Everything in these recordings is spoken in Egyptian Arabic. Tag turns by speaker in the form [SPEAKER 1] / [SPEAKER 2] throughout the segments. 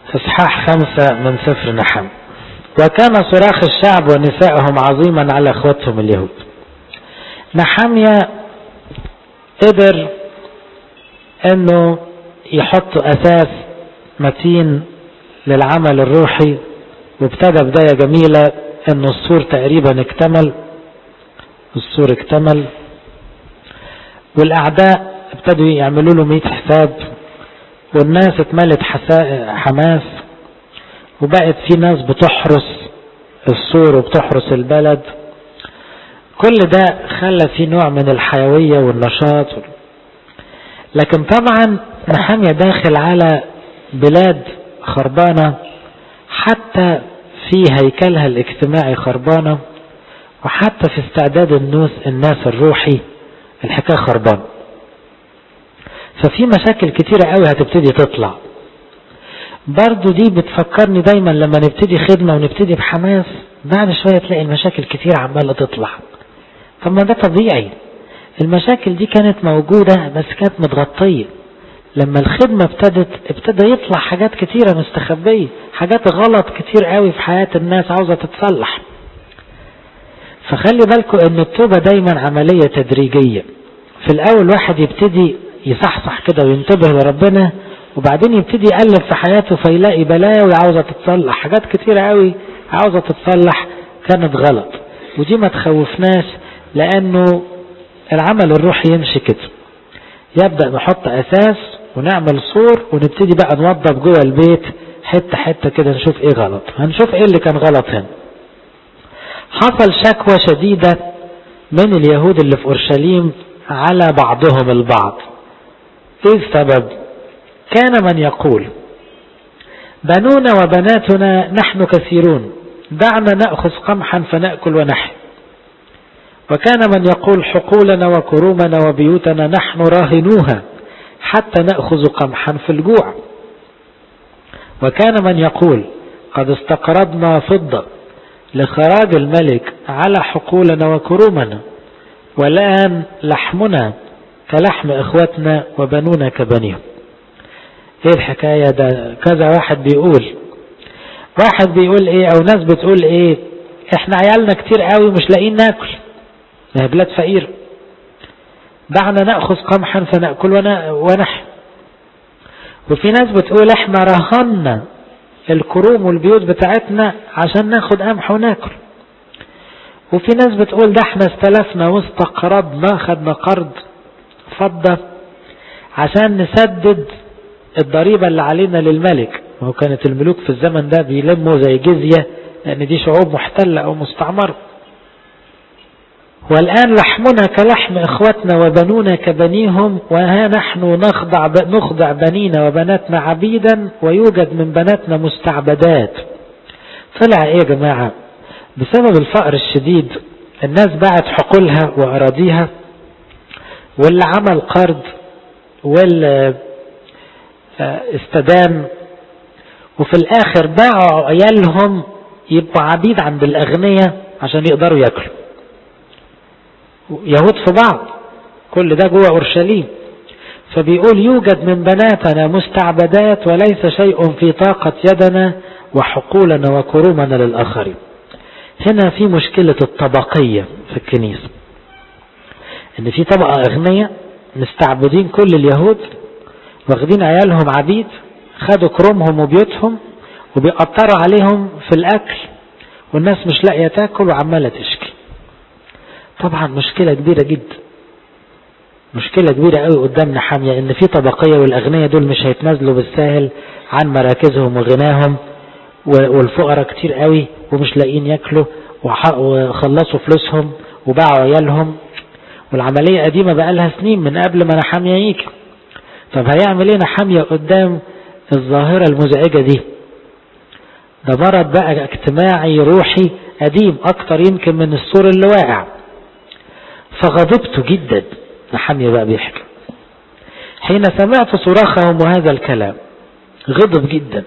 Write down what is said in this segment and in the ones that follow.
[SPEAKER 1] اصحاح خمسة من سفر نحم وكان صراخ الشعب ونسائهم عظيما على اخوتهم اليهود نحميا قدر انه يحط اساس متين للعمل الروحي وابتدى بداية جميلة انه السور تقريبا اكتمل السور اكتمل والاعداء ابتدوا يعملوا له 100 حساب والناس اتملت حماس وبقت في ناس بتحرس السور وبتحرس البلد كل ده خلى في نوع من الحيوية والنشاط لكن طبعا نحمية داخل على بلاد خربانة حتى في هيكلها الاجتماعي خربانة وحتى في استعداد الناس الناس الروحي الحكاية خربانة ففي مشاكل كتيرة قوي هتبتدي تطلع برضو دي بتفكرني دايما لما نبتدي خدمة ونبتدي بحماس بعد شوية تلاقي المشاكل كتير عمالة تطلع طب ما ده طبيعي المشاكل دي كانت موجودة بس كانت متغطية لما الخدمة ابتدت ابتدى يطلع حاجات كتيرة مستخبية حاجات غلط كتير قوي في حياة الناس عاوزة تتصلح فخلي بالكم ان التوبة دايما عملية تدريجية في الاول واحد يبتدي يصحصح كده وينتبه لربنا وبعدين يبتدي يقلب في حياته فيلاقي بلاوي عاوزة تتصلح حاجات كتيرة قوي عاوزة تتصلح كانت غلط ودي ما تخوفناش لانه العمل الروحي يمشي كده يبدأ نحط اساس ونعمل صور ونبتدي بقى نوضب جوه البيت حتة حتة كده نشوف ايه غلط هنشوف ايه اللي كان غلط هنا حصل شكوى شديدة من اليهود اللي في اورشليم على بعضهم البعض ايه السبب كان من يقول بنونا وبناتنا نحن كثيرون دعنا نأخذ قمحا فنأكل ونحن وكان من يقول حقولنا وكرومنا وبيوتنا نحن راهنوها حتى نأخذ قمحا في الجوع وكان من يقول قد استقرضنا فضة لخراج الملك على حقولنا وكرومنا والآن لحمنا كلحم إخوتنا وبنونا كبنيهم ايه الحكاية ده كذا واحد بيقول واحد بيقول ايه او ناس بتقول ايه احنا عيالنا كتير قوي مش لاقيين ناكل ما هي بلاد فقير دعنا نأخذ قمحا فنأكل ونحن وفي ناس بتقول احنا رهنا الكروم والبيوت بتاعتنا عشان ناخد قمح وناكل وفي ناس بتقول ده احنا استلفنا واستقرضنا خدنا قرض فضة عشان نسدد الضريبة اللي علينا للملك وهو كانت الملوك في الزمن ده بيلموا زي جزية لأن دي شعوب محتلة أو مستعمرة والآن لحمنا كلحم إخوتنا وبنونا كبنيهم وها نحن نخضع, نخضع بنينا وبناتنا عبيدا ويوجد من بناتنا مستعبدات طلع ايه يا جماعة بسبب الفقر الشديد الناس باعت حقولها وأراضيها واللي عمل قرض واللي استدان وفي الآخر باعوا عيالهم يبقوا عبيد عند الأغنياء عشان يقدروا ياكلوا يهود في بعض كل ده جوه أورشليم فبيقول يوجد من بناتنا مستعبدات وليس شيء في طاقة يدنا وحقولنا وكرومنا للآخرين هنا في مشكلة الطبقية في الكنيسة ان في طبقة اغنياء مستعبدين كل اليهود واخدين عيالهم عبيد خدوا كرومهم وبيوتهم وبيقطروا عليهم في الاكل والناس مش لاقية تاكل وعمالة تشكي طبعا مشكلة كبيرة جدا مشكلة كبيرة قوي قدامنا حامية ان في طبقية والاغنياء دول مش هيتنازلوا بالساهل عن مراكزهم وغناهم والفقراء كتير قوي ومش لاقيين ياكلوا وخلصوا فلوسهم وباعوا عيالهم والعملية قديمة بقى لها سنين من قبل ما نحامية يجي طب هيعمل ايه نحامية قدام الظاهرة المزعجة دي ده مرض بقى اجتماعي روحي قديم اكتر يمكن من السور اللي واقع فغضبت جدا نحامية بقى بيحكي حين سمعت صراخهم وهذا الكلام غضب جدا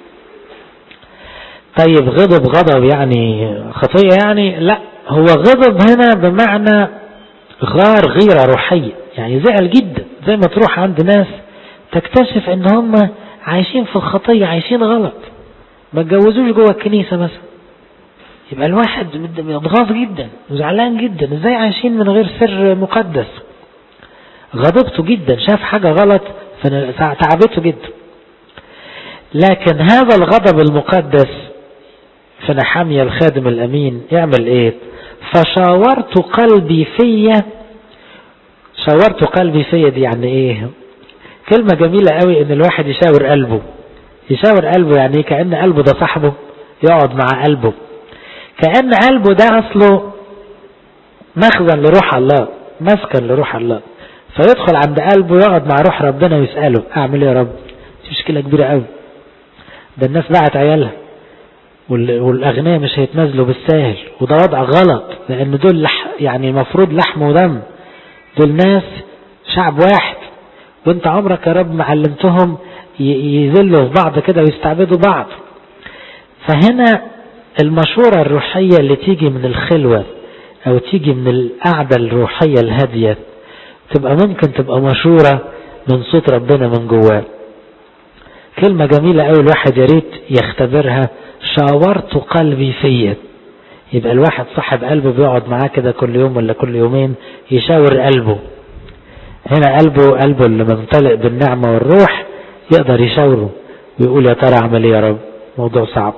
[SPEAKER 1] طيب غضب غضب يعني خطية يعني لا هو غضب هنا بمعنى غار غيرة روحية يعني زعل جدا زي ما تروح عند ناس تكتشف ان هم عايشين في الخطية عايشين غلط ما اتجوزوش جوه الكنيسة مثلا يبقى الواحد متغاظ جدا وزعلان جدا ازاي عايشين من غير سر مقدس غضبته جدا شاف حاجة غلط فتعبته جدا لكن هذا الغضب المقدس في نحامية الخادم الأمين يعمل ايه فشاورت قلبي فيا شاورت قلبي فيا دي يعني ايه كلمة جميلة قوي ان الواحد يشاور قلبه يشاور قلبه يعني كأن قلبه ده صاحبه يقعد مع قلبه كأن قلبه ده أصله مخزن لروح الله مسكن لروح الله فيدخل عند قلبه يقعد مع روح ربنا ويسأله أعمل إيه يا رب دي مشكلة كبيرة قوي ده الناس باعت عيالها والأغنياء مش هيتنازلوا بالساهل وده وضع غلط لأن دول لح يعني المفروض لحم ودم دول ناس شعب واحد وانت عمرك يا رب معلمتهم يذلوا في بعض كده ويستعبدوا بعض فهنا المشورة الروحية اللي تيجي من الخلوة او تيجي من القعدة الروحية الهادية تبقى ممكن تبقى مشورة من صوت ربنا من جواه كلمة جميلة قوي الواحد يا ريت يختبرها شاورت قلبي فيا يبقى الواحد صاحب قلبه بيقعد معاه كده كل يوم ولا كل يومين يشاور قلبه هنا قلبه قلبه اللي ممتلئ بالنعمة والروح يقدر يشاوره ويقول يا ترى اعمل ايه يا رب موضوع صعب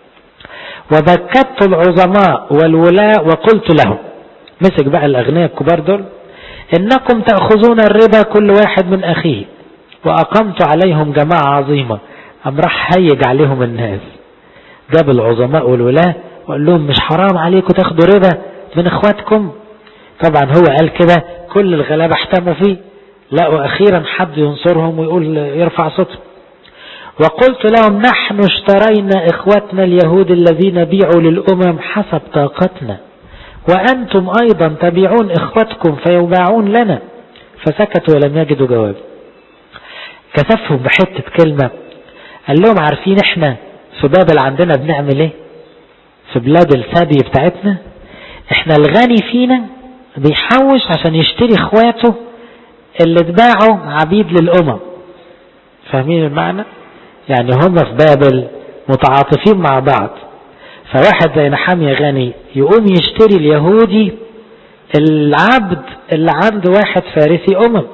[SPEAKER 1] وبكت العظماء والولاء وقلت لهم مسك بقى الاغنياء الكبار دول انكم تأخذون الربا كل واحد من اخيه واقمت عليهم جماعة عظيمة ام راح هيج عليهم الناس جاب العظماء والولاة وقال لهم مش حرام عليكم تاخدوا ربا من اخواتكم طبعا هو قال كده كل الغلابة احتموا فيه لقوا اخيرا حد ينصرهم ويقول يرفع صوته وقلت لهم نحن اشترينا اخوتنا اليهود الذين بيعوا للامم حسب طاقتنا وانتم ايضا تبيعون اخوتكم فيباعون لنا فسكتوا ولم يجدوا جواب كسفهم بحتة كلمة قال لهم عارفين احنا في بابل عندنا بنعمل ايه في بلاد السبي بتاعتنا احنا الغني فينا بيحوش عشان يشتري اخواته اللي اتباعوا عبيد للامم فاهمين المعنى يعني هم في بابل متعاطفين مع بعض فواحد زي نحامية غني يقوم يشتري اليهودي العبد اللي عند واحد فارسي امم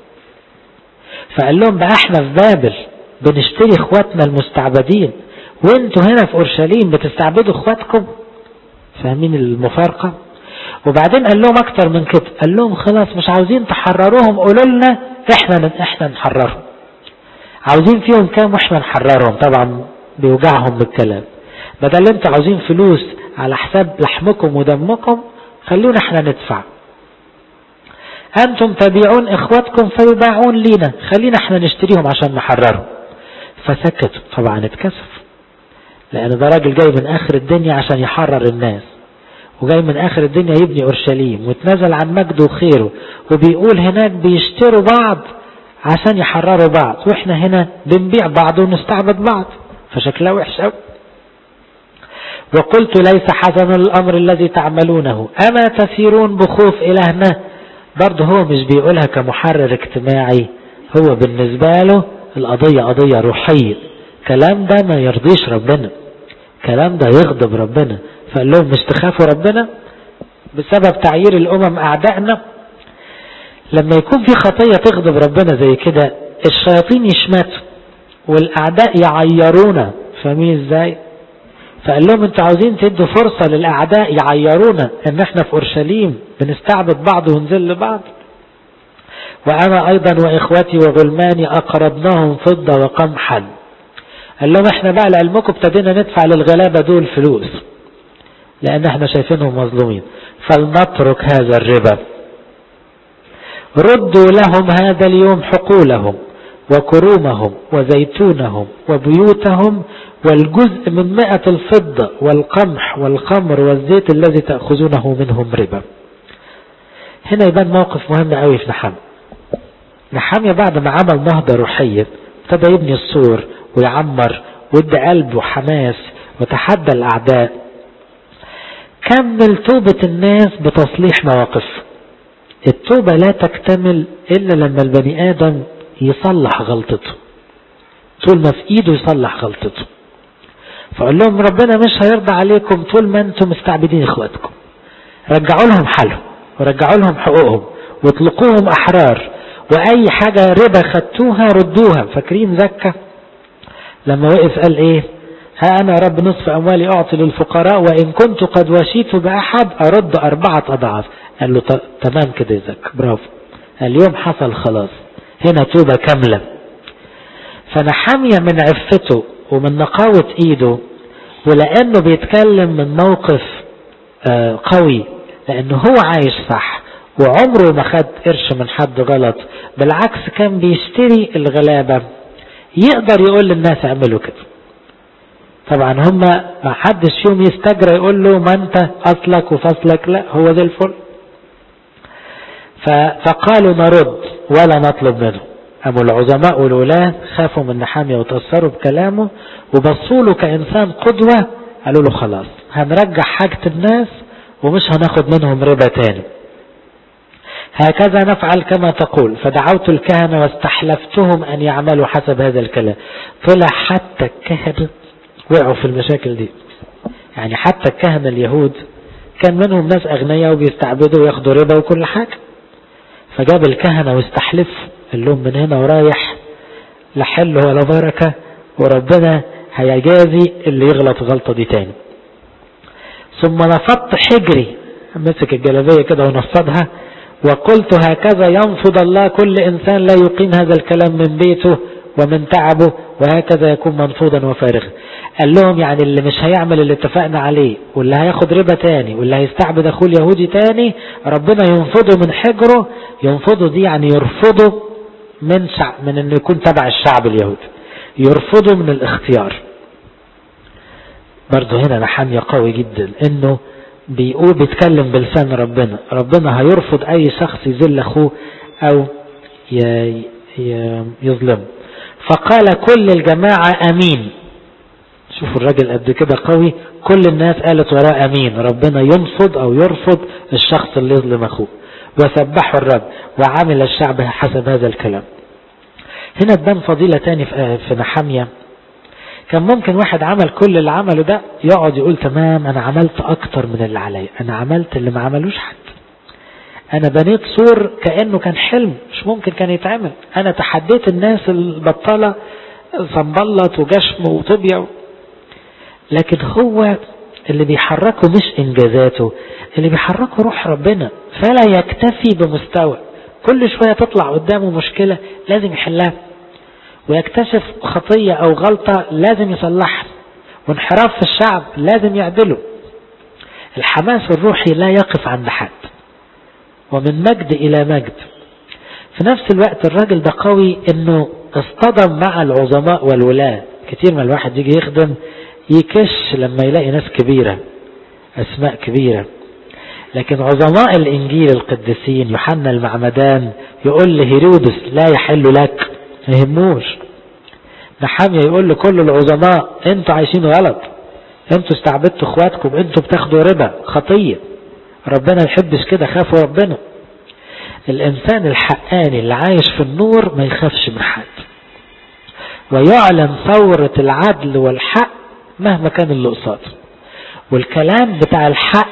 [SPEAKER 1] فقال لهم بقى احنا في بابل بنشتري اخواتنا المستعبدين وانتوا هنا في اورشليم بتستعبدوا اخواتكم فاهمين المفارقة وبعدين قال لهم اكتر من كده قال لهم خلاص مش عاوزين تحرروهم قولوا لنا احنا احنا نحررهم عاوزين فيهم كام واحنا نحررهم طبعا بيوجعهم بالكلام بدل انتوا عاوزين فلوس على حساب لحمكم ودمكم خلونا احنا ندفع انتم تبيعون اخواتكم فيباعون لينا خلينا احنا نشتريهم عشان نحررهم فسكتوا طبعا اتكسف لان ده راجل جاي من اخر الدنيا عشان يحرر الناس وجاي من اخر الدنيا يبني اورشليم وتنزل عن مجده وخيره وبيقول هناك بيشتروا بعض عشان يحرروا بعض واحنا هنا بنبيع بعض ونستعبد بعض فشكلها وحش قوي وقلت ليس حسنا الامر الذي تعملونه اما تسيرون بخوف الهنا برضه هو مش بيقولها كمحرر اجتماعي هو بالنسبة له القضية قضية روحية كلام ده ما يرضيش ربنا كلام ده يغضب ربنا فقال لهم مش تخافوا ربنا بسبب تعيير الامم اعدائنا لما يكون في خطية تغضب ربنا زي كده الشياطين يشمتوا والاعداء يعيرونا فاهمين ازاي فقال لهم انتوا عاوزين تدوا فرصة للاعداء يعيرونا ان احنا في اورشليم بنستعبد بعض ونذل بعض وانا ايضا واخوتي وغلماني اقرضناهم فضة وقمحا قال لهم احنا بقى لعلمكم ابتدينا ندفع للغلابة دول فلوس لان احنا شايفينهم مظلومين فلنترك هذا الربا ردوا لهم هذا اليوم حقولهم وكرومهم وزيتونهم وبيوتهم والجزء من مئة الفضة والقمح والخمر والزيت الذي تأخذونه منهم ربا هنا يبان موقف مهم قوي في نحام نحامية بعد ما عمل نهضة روحية ابتدى يبني السور ويعمر وادى قلبه حماس وتحدى الأعداء كمل توبة الناس بتصليح مواقف التوبة لا تكتمل إلا لما البني آدم يصلح غلطته طول ما في ايده يصلح غلطته فقال لهم ربنا مش هيرضى عليكم طول ما انتم مستعبدين اخواتكم رجعوا لهم حالهم ورجعوا لهم حقوقهم واطلقوهم احرار واي حاجة ربا خدتوها ردوها فاكرين زكا لما وقف قال ايه ها انا رب نصف اموالي اعطي للفقراء وان كنت قد وشيت باحد ارد اربعة اضعاف قال له تمام كده يا زكا برافو اليوم حصل خلاص هنا توبة كاملة فنحمية من عفته ومن نقاوة ايده ولانه بيتكلم من موقف قوي لانه هو عايش صح وعمره ما خد قرش من حد غلط بالعكس كان بيشتري الغلابة يقدر يقول للناس اعملوا كده طبعا هم ما حدش يوم يستجرى يقول له ما انت اصلك وفصلك لا هو زي الفل فقالوا نرد ولا نطلب منه أبو العظماء والولاة خافوا من نحامية وتأثروا بكلامه وبصوا له كإنسان قدوة قالوا له خلاص هنرجع حاجة الناس ومش هناخد منهم ربا تاني هكذا نفعل كما تقول فدعوت الكهنة واستحلفتهم أن يعملوا حسب هذا الكلام طلع حتى الكهنة وقعوا في المشاكل دي يعني حتى الكهنة اليهود كان منهم ناس أغنياء وبيستعبدوا وياخدوا ربا وكل حاجة فجاب الكهنة واستحلف قال لهم من هنا ورايح لا حل ولا بركة وربنا هيجازي اللي يغلط غلطة دي تاني ثم نفضت حجري مسك الجلابية كده ونفضها وقلت هكذا ينفض الله كل إنسان لا يقيم هذا الكلام من بيته ومن تعبه وهكذا يكون منفوضا وفارغا قال لهم يعني اللي مش هيعمل اللي اتفقنا عليه واللي هياخد ربا تاني واللي هيستعبد اخوه اليهودي تاني ربنا ينفضه من حجره ينفضه دي يعني يرفضه من شعب من انه يكون تبع الشعب اليهودي يرفضه من الاختيار برضه هنا نحامية قوي جدا انه بيقول بيتكلم بلسان ربنا ربنا هيرفض اي شخص يذل اخوه او يظلم فقال كل الجماعة امين شوفوا الراجل قد كده قوي كل الناس قالت وراه امين ربنا ينفض او يرفض الشخص اللي يظلم اخوه وسبحوا الرب وعمل الشعب حسب هذا الكلام هنا تبان فضيلة تاني في نحامية كان ممكن واحد عمل كل اللي عمله ده يقعد يقول تمام انا عملت اكتر من اللي عليا انا عملت اللي ما عملوش حد انا بنيت سور كأنه كان حلم مش ممكن كان يتعمل انا تحديت الناس البطالة صنبلط وجشم وطوبيا لكن هو اللي بيحركه مش انجازاته اللي بيحركه روح ربنا فلا يكتفي بمستوى كل شوية تطلع قدامه مشكلة لازم يحلها ويكتشف خطية او غلطة لازم يصلحها وانحراف في الشعب لازم يعدله الحماس الروحي لا يقف عند حد ومن مجد الى مجد في نفس الوقت الراجل ده قوي انه اصطدم مع العظماء والولاة كتير ما الواحد يجي يخدم يكش لما يلاقي ناس كبيرة اسماء كبيرة لكن عظماء الانجيل القديسين يوحنا المعمدان يقول لهيرودس لا يحل لك ما يهموش نحامية يقول لكل العظماء انتوا عايشين غلط انتوا استعبدتوا اخواتكم انتوا بتاخدوا ربا خطية ربنا يحبش كده خافوا ربنا الانسان الحقاني اللي عايش في النور ما يخافش من حد ويعلن ثورة العدل والحق مهما كان اللي قصاده والكلام بتاع الحق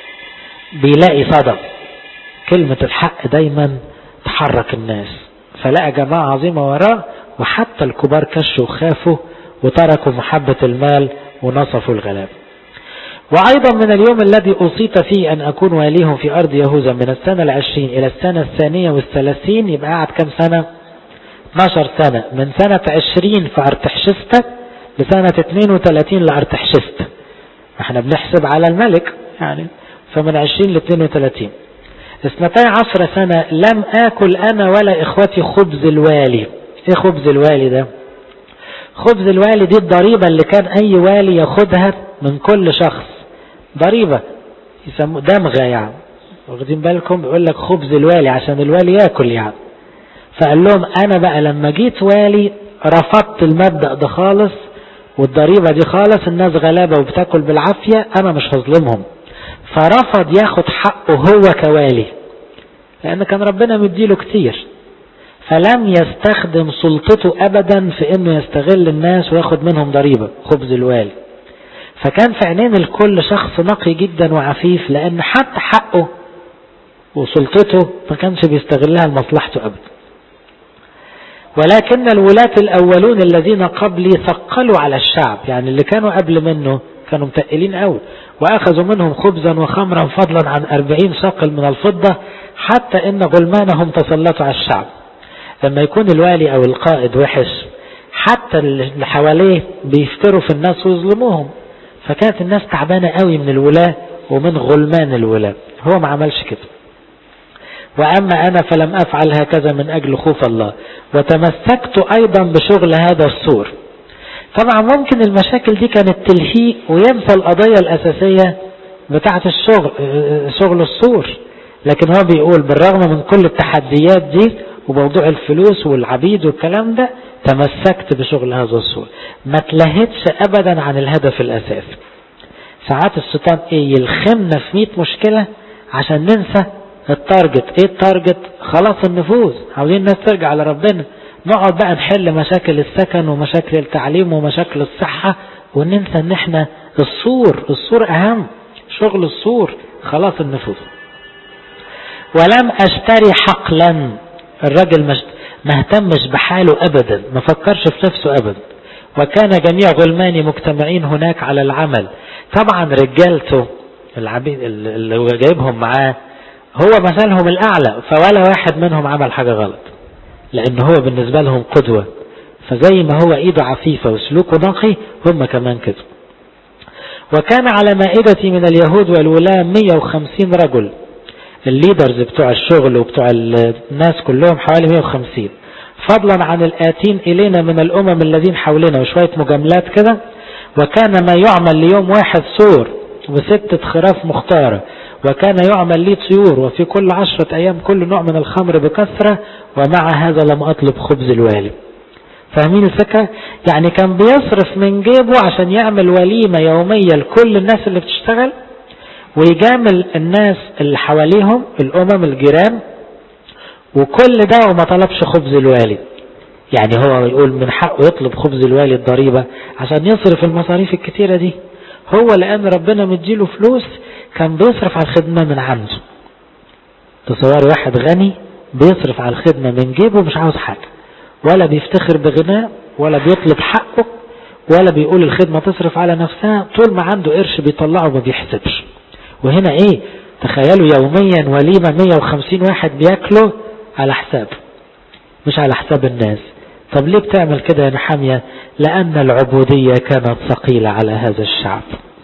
[SPEAKER 1] بيلاقي صدى كلمة الحق دايما تحرك الناس فلقى جماعة عظيمة وراه وحتى الكبار كشوا وخافوا وتركوا محبة المال ونصفوا الغلاب وأيضا من اليوم الذي أصيت فيه أن أكون واليهم في أرض يهوذا من السنة العشرين إلى السنة الثانية والثلاثين يبقى قعد كم سنة 12 سنة من سنة 20 في أرتحشستة لسنة 32 لأرتحشست احنا بنحسب على الملك يعني فمن 20 ل 32 اثنتي عشر سنة لم آكل أنا ولا إخوتي خبز الوالي إيه خبز الوالي ده خبز الوالي دي الضريبة اللي كان أي والي ياخدها من كل شخص ضريبة يسموه دمغة يعني واخدين بالكم بيقول لك خبز الوالي عشان الوالي ياكل يعني فقال لهم أنا بقى لما جيت والي رفضت المبدأ ده خالص والضريبة دي خالص الناس غلابة وبتاكل بالعافية أنا مش هظلمهم فرفض ياخد حقه هو كوالي لأن كان ربنا مديله كتير فلم يستخدم سلطته ابدا في انه يستغل الناس وياخد منهم ضريبة خبز الوالي فكان في عينين الكل شخص نقي جدا وعفيف لان حتى حقه وسلطته ما كانش بيستغلها لمصلحته ابدا ولكن الولاة الاولون الذين قبلي ثقلوا على الشعب يعني اللي كانوا قبل منه كانوا متقلين قوي واخذوا منهم خبزا وخمرا فضلا عن اربعين شقل من الفضة حتى ان غلمانهم تسلطوا على الشعب لما يكون الوالي او القائد وحش حتى اللي حواليه بيفتروا في الناس ويظلموهم فكانت الناس تعبانة قوي من الولاة ومن غلمان الولاة هو ما عملش كده وأما أنا فلم أفعل هكذا من أجل خوف الله وتمسكت أيضا بشغل هذا السور طبعا ممكن المشاكل دي كانت تلهيه وينسى القضية الأساسية بتاعة الشغل شغل السور لكن هو بيقول بالرغم من كل التحديات دي وموضوع الفلوس والعبيد والكلام ده تمسكت بشغل هذا السور ما تلهتش ابدا عن الهدف الاساسي ساعات الشيطان ايه يلخمنا في 100 مشكلة عشان ننسى التارجت ايه التارجت خلاص النفوذ عاوزين الناس ترجع لربنا نقعد بقى نحل مشاكل السكن ومشاكل التعليم ومشاكل الصحة وننسى ان احنا السور السور اهم شغل السور خلاص النفوذ ولم اشتري حقلا الراجل مش ما اهتمش بحاله ابدا ما فكرش في نفسه ابدا وكان جميع غلماني مجتمعين هناك على العمل طبعا رجالته العبيد اللي جايبهم معاه هو مثلهم الاعلى فولا واحد منهم عمل حاجة غلط لان هو بالنسبة لهم قدوة فزي ما هو ايده عفيفة وسلوكه نقي هم كمان كده وكان على مائدتي من اليهود والولاة 150 رجل الليدرز بتوع الشغل وبتوع الناس كلهم حوالي 150 فضلا عن الآتين إلينا من الأمم الذين حولنا وشوية مجاملات كده وكان ما يعمل ليوم واحد سور وستة خراف مختارة وكان يعمل لي طيور وفي كل عشرة أيام كل نوع من الخمر بكثرة ومع هذا لم أطلب خبز الوالي فاهمين الفكرة يعني كان بيصرف من جيبه عشان يعمل وليمة يومية لكل الناس اللي بتشتغل ويجامل الناس اللي حواليهم الأمم الجيران وكل ده وما طلبش خبز الوالي يعني هو يقول من حقه يطلب خبز الوالي الضريبة عشان يصرف المصاريف الكتيرة دي هو لأن ربنا مديله فلوس كان بيصرف على الخدمة من عنده تصوري واحد غني بيصرف على الخدمة من جيبه مش عاوز حاجة ولا بيفتخر بغناه ولا بيطلب حقه ولا بيقول الخدمة تصرف على نفسها طول ما عنده قرش بيطلعه وما بيحسبش وهنا ايه تخيلوا يوميا وليمة 150 واحد بياكلوا على حساب مش على حساب الناس طب ليه بتعمل كده يا نحامية لأن العبودية كانت ثقيلة على هذا الشعب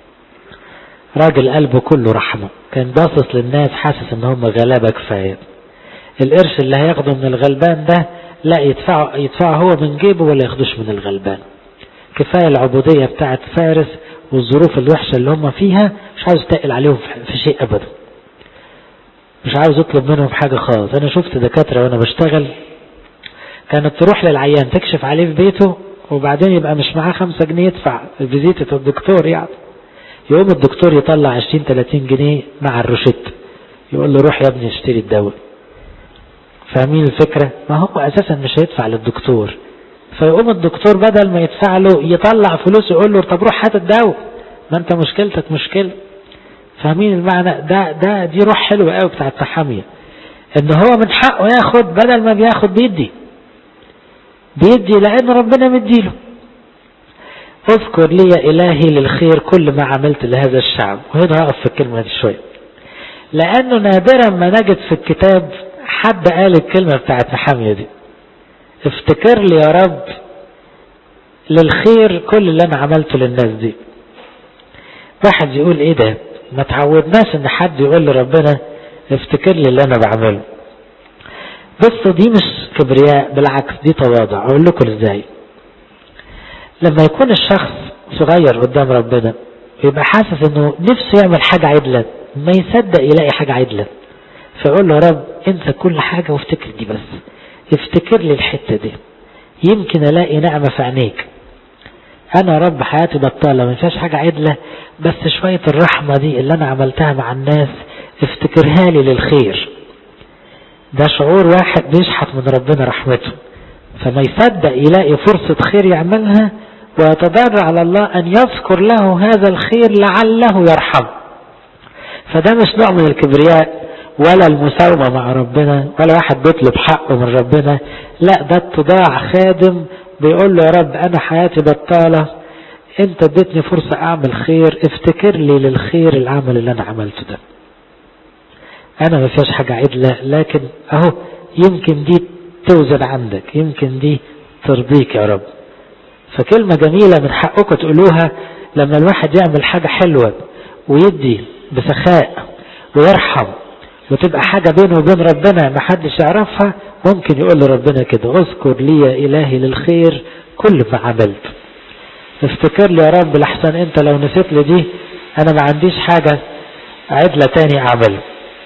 [SPEAKER 1] راجل قلبه كله رحمة كان باصص للناس حاسس ان هم غلابة كفاية القرش اللي هياخده من الغلبان ده لا يدفعه, يدفعه هو من جيبه ولا ياخدوش من الغلبان كفاية العبودية بتاعت فارس والظروف الوحشة اللي هم فيها مش عاوز تقل عليهم في شيء ابدا مش عاوز يطلب منهم حاجة خالص انا شفت دكاترة وانا بشتغل كانت تروح للعيان تكشف عليه في بيته وبعدين يبقى مش معاه خمسة جنيه يدفع فيزيتة الدكتور يعني يقوم الدكتور يطلع 20 30 جنيه مع الروشت يقول له روح يا ابني اشتري الدواء فاهمين الفكرة ما هو اساسا مش هيدفع للدكتور فيقوم الدكتور بدل ما يدفع له يطلع فلوس يقول له طب روح هات الدواء ما انت مشكلتك مشكلة فاهمين المعنى ده ده دي روح حلوة قوي بتاعت تحامية ان هو من حقه ياخد بدل ما بياخد بيدي بيدي لان ربنا مديله اذكر لي الهي للخير كل ما عملت لهذا الشعب وهنا هقف في الكلمة دي شوية لانه نادرا ما نجد في الكتاب حد قال الكلمة بتاعت نحامية دي افتكر لي يا رب للخير كل اللي انا عملته للناس دي واحد يقول ايه ده ما تعودناش ان حد يقول لربنا افتكر لي اللي انا بعمله بس دي مش كبرياء بالعكس دي تواضع اقول لكم ازاي لما يكون الشخص صغير قدام ربنا يبقى حاسس انه نفسه يعمل حاجة عدلة ما يصدق يلاقي حاجة عدلة فيقول له يا رب انسى كل حاجة وافتكر دي بس افتكر لي الحتة دي يمكن الاقي نعمة في عينيك انا رب حياتي بطالة ما فيهاش حاجة عدلة بس شوية الرحمة دي اللي انا عملتها مع الناس افتكرها لي للخير ده شعور واحد بيشحت من ربنا رحمته فما يصدق يلاقي فرصة خير يعملها ويتضرع على الله أن يذكر له هذا الخير لعله يرحم فده مش نوع من الكبرياء ولا المساومة مع ربنا ولا واحد بيطلب حقه من ربنا لا ده اتضاع خادم بيقول له يا رب أنا حياتي بطالة أنت اديتني فرصة أعمل خير افتكر لي للخير العمل اللي أنا عملته ده أنا ما فيهاش حاجة عدلة لكن أهو يمكن دي توزن عندك يمكن دي ترضيك يا رب فكلمة جميلة من حقكم تقولوها لما الواحد يعمل حاجة حلوة ويدي بسخاء ويرحم وتبقى حاجة بينه وبين ربنا ما حدش يعرفها ممكن يقول لربنا كده اذكر لي يا إلهي للخير كل ما عملت افتكر لي يا رب لحسن انت لو نسيت لي دي انا ما عنديش حاجة عدلة تاني اعمل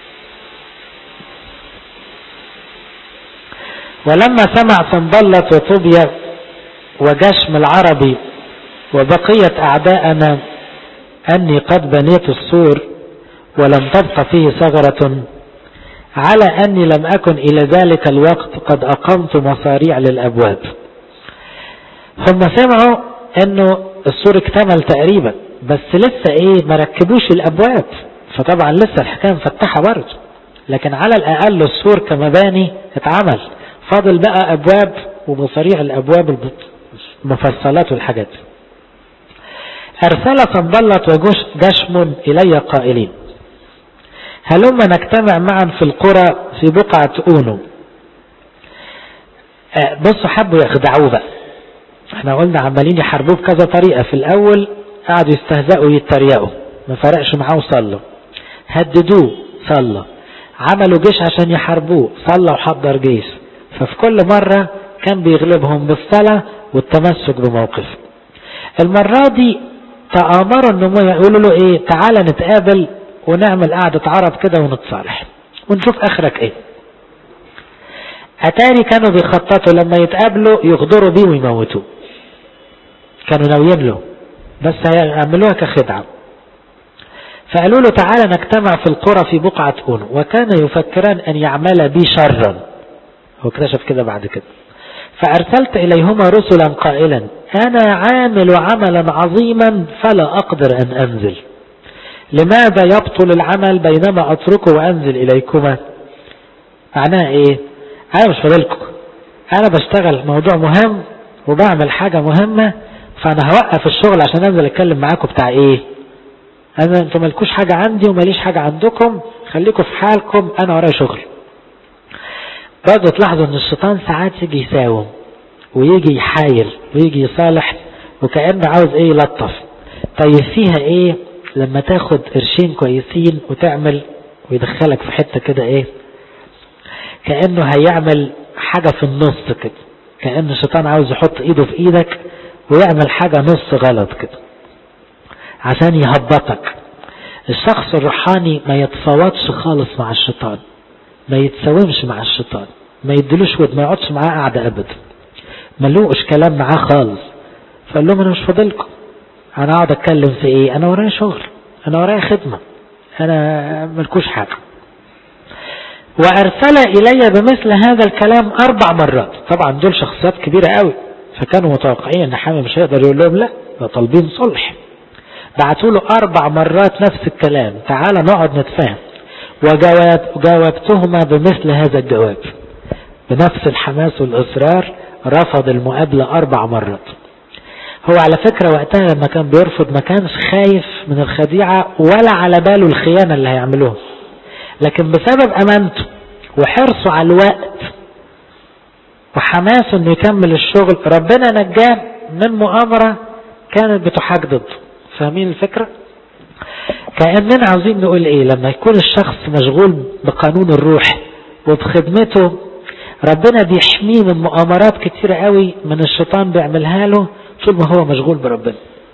[SPEAKER 1] ولما سمع سنبلط وطوبيا وجشم العربي وبقية أعداءنا أني قد بنيت السور ولم تبق فيه ثغرة على أني لم أكن إلى ذلك الوقت قد أقمت مصاريع للأبواب هم سمعوا أنه السور اكتمل تقريبا بس لسه إيه ما ركبوش الأبواب فطبعا لسه الحكاية مفتحة برضه لكن على الأقل السور كمباني اتعمل فاضل بقى أبواب ومصاريع الأبواب المفصلات والحاجات أرسل صنبلط وجشم إلي قائلين هلما نجتمع معا في القرى في بقعة أونو بصوا حبوا يخدعوه بقى احنا قلنا عمالين يحاربوه بكذا طريقة في الأول قعدوا يستهزئوا ويتريقوا ما فرقش معاه وصلوا هددوه صلى عملوا جيش عشان يحاربوه صلى وحضر جيش ففي كل مرة كان بيغلبهم بالصلاة والتمسك بموقفه المرة دي تآمروا انهم يقولوا له ايه تعالى نتقابل ونعمل قعدة عرب كده ونتصالح ونشوف اخرك ايه اتاري كانوا بيخططوا لما يتقابلوا يغدروا بيه ويموتوه كانوا ناويين له بس هيعملوها كخدعة فقالوا له تعالى نجتمع في القرى في بقعة أونو وكان يفكران أن يعمل بي شرا هو اكتشف كده بعد كده فأرسلت إليهما رسلا قائلا أنا عامل عملا عظيما فلا أقدر أن أنزل لماذا يبطل العمل بينما أتركه وأنزل إليكما معناها إيه أنا مش فاضلكم أنا بشتغل موضوع مهم وبعمل حاجة مهمة فأنا هوقف الشغل عشان أنزل أتكلم معاكم بتاع إيه أنا أنتم مالكوش حاجة عندي وماليش حاجة عندكم خليكم في حالكم أنا ورايا شغل برضه تلاحظوا ان الشيطان ساعات يجي يساوم ويجي يحايل ويجي يصالح وكأنه عاوز ايه يلطف طيب فيها ايه لما تاخد قرشين كويسين وتعمل ويدخلك في حتة كده ايه كأنه هيعمل حاجة في النص كده كأن الشيطان عاوز يحط ايده في ايدك ويعمل حاجة نص غلط كده عشان يهبطك الشخص الروحاني ما يتفاوضش خالص مع الشيطان ما يتساومش مع الشيطان ما يدلوش ود ما يقعدش معاه قاعدة ابدا ما لوقش كلام معاه خالص فقال لهم انا مش فاضلكم انا اقعد اتكلم في ايه انا ورايا شغل انا ورايا خدمة انا ملكوش حاجة وارسل الي بمثل هذا الكلام اربع مرات طبعا دول شخصيات كبيرة قوي فكانوا متوقعين ان حامي مش هيقدر يقول لهم لا ده طالبين صلح بعتوا له اربع مرات نفس الكلام تعالى نقعد نتفاهم وجاوب وجاوبتهما بمثل هذا الجواب بنفس الحماس والإصرار رفض المقابلة أربع مرات هو على فكرة وقتها لما كان بيرفض ما كانش خايف من الخديعة ولا على باله الخيانة اللي هيعملوها لكن بسبب أمانته وحرصه على الوقت وحماسه انه يكمل الشغل ربنا نجاه من مؤامرة كانت بتحاج ضده فاهمين الفكرة كأننا عاوزين نقول ايه لما يكون الشخص مشغول بقانون الروح وبخدمته ربنا بيحميه من مؤامرات كتيرة قوي من الشيطان بيعملها له طول ما هو مشغول بربنا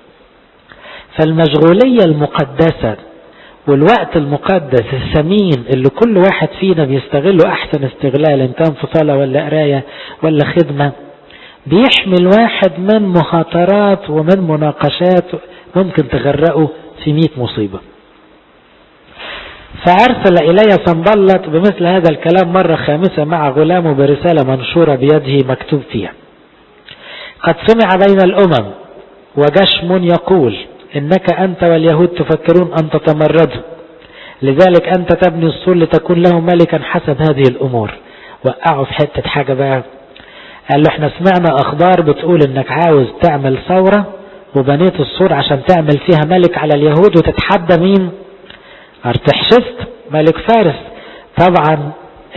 [SPEAKER 1] فالمشغولية المقدسة والوقت المقدس الثمين اللي كل واحد فينا بيستغله احسن استغلال ان كان في صلاة ولا قراية ولا خدمة بيحمي الواحد من مخاطرات ومن مناقشات ممكن تغرقه في مئة مصيبة فأرسل إلي سنبلط بمثل هذا الكلام مرة خامسة مع غلامه برسالة منشورة بيده مكتوب فيها قد سمع بين الأمم وجشم يقول إنك أنت واليهود تفكرون أن تتمردوا لذلك أنت تبني السور لتكون له ملكا حسب هذه الأمور وقعوا في حتة حاجة بقى قال له احنا سمعنا أخبار بتقول إنك عاوز تعمل ثورة وبنيت السور عشان تعمل فيها ملك على اليهود وتتحدى مين ارتحشست ملك فارس طبعا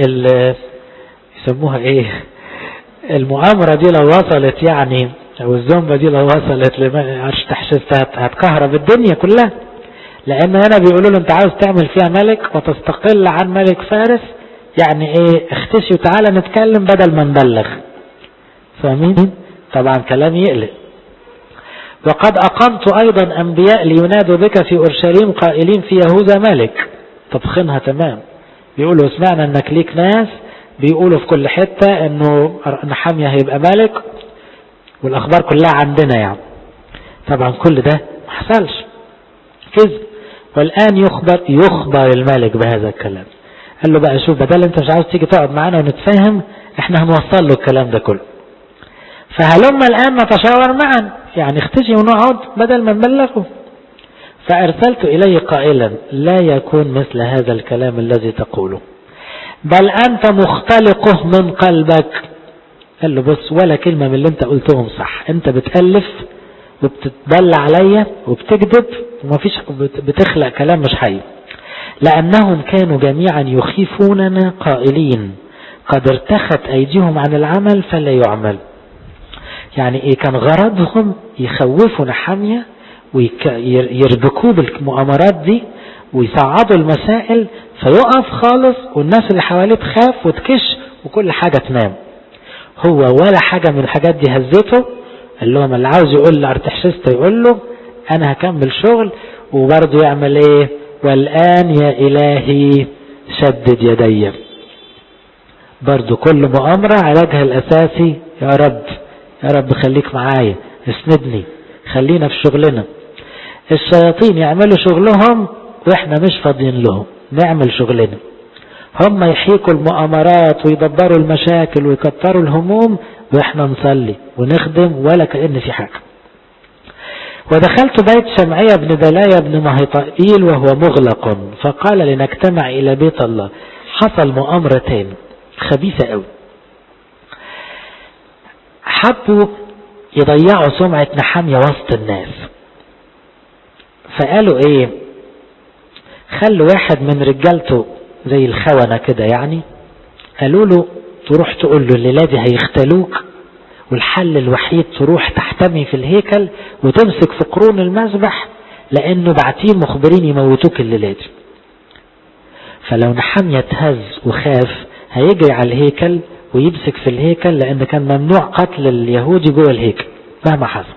[SPEAKER 1] يسموها ايه المؤامرة دي لو وصلت يعني او الزومبة دي لو وصلت لارتحشست هتكهرب الدنيا كلها لان هنا بيقولوا له انت عاوز تعمل فيها ملك وتستقل عن ملك فارس يعني ايه اختشي وتعالى نتكلم بدل ما نبلغ فاهمين طبعا كلام يقلق وقد أقمت أيضا أنبياء لينادوا بك في أورشليم قائلين في يهوذا ملك طبخنها تمام بيقولوا سمعنا أنك ليك ناس بيقولوا في كل حتة أنه نحمية هيبقى ملك والأخبار كلها عندنا يعني طبعا كل ده ما حصلش كذب والآن يخبر يخبر الملك بهذا الكلام قال له بقى شوف بدل انت مش عاوز تيجي تقعد معانا ونتفاهم احنا هنوصل له الكلام ده كله فهلما الآن نتشاور معا يعني اختشي ونقعد بدل ما نبلغه فأرسلت إليه قائلا لا يكون مثل هذا الكلام الذي تقوله بل أنت مختلقه من قلبك قال له بص ولا كلمة من اللي انت قلتهم صح انت بتألف وبتتبلى عليا وبتكذب ومفيش بتخلق كلام مش حقيقي لأنهم كانوا جميعا يخيفوننا قائلين قد ارتخت أيديهم عن العمل فلا يعمل يعني ايه كان غرضهم يخوفوا نحامية ويربكوه بالمؤامرات دي ويصعدوا المسائل فيقف خالص والناس اللي حواليه تخاف وتكش وكل حاجة تنام هو ولا حاجة من الحاجات دي هزته قال لهم اللي عاوز يقول لارتحشست يقول له انا هكمل شغل وبرضه يعمل ايه والان يا الهي شدد يدي برضه كل مؤامرة علاجها الاساسي يا رب يا رب خليك معايا اسندني خلينا في شغلنا الشياطين يعملوا شغلهم واحنا مش فاضيين لهم نعمل شغلنا هم يحيكوا المؤامرات ويدبروا المشاكل ويكتروا الهموم واحنا نصلي ونخدم ولا كأن في حاجة ودخلت بيت شمعية بن دلايا بن مهيطائيل وهو مغلق فقال لنجتمع إلى بيت الله حصل مؤامرتين خبيثة قوي حبوا يضيعوا سمعة نحامية وسط الناس فقالوا ايه خلوا واحد من رجالته زي الخونة كده يعني قالوا له تروح تقول له الليلة دي هيختلوك والحل الوحيد تروح تحتمي في الهيكل وتمسك في قرون المذبح لانه بعتين مخبرين يموتوك الليلة دي فلو نحامية اتهز وخاف هيجري على الهيكل ويمسك في الهيكل لان كان ممنوع قتل اليهودي جوه الهيكل مهما حصل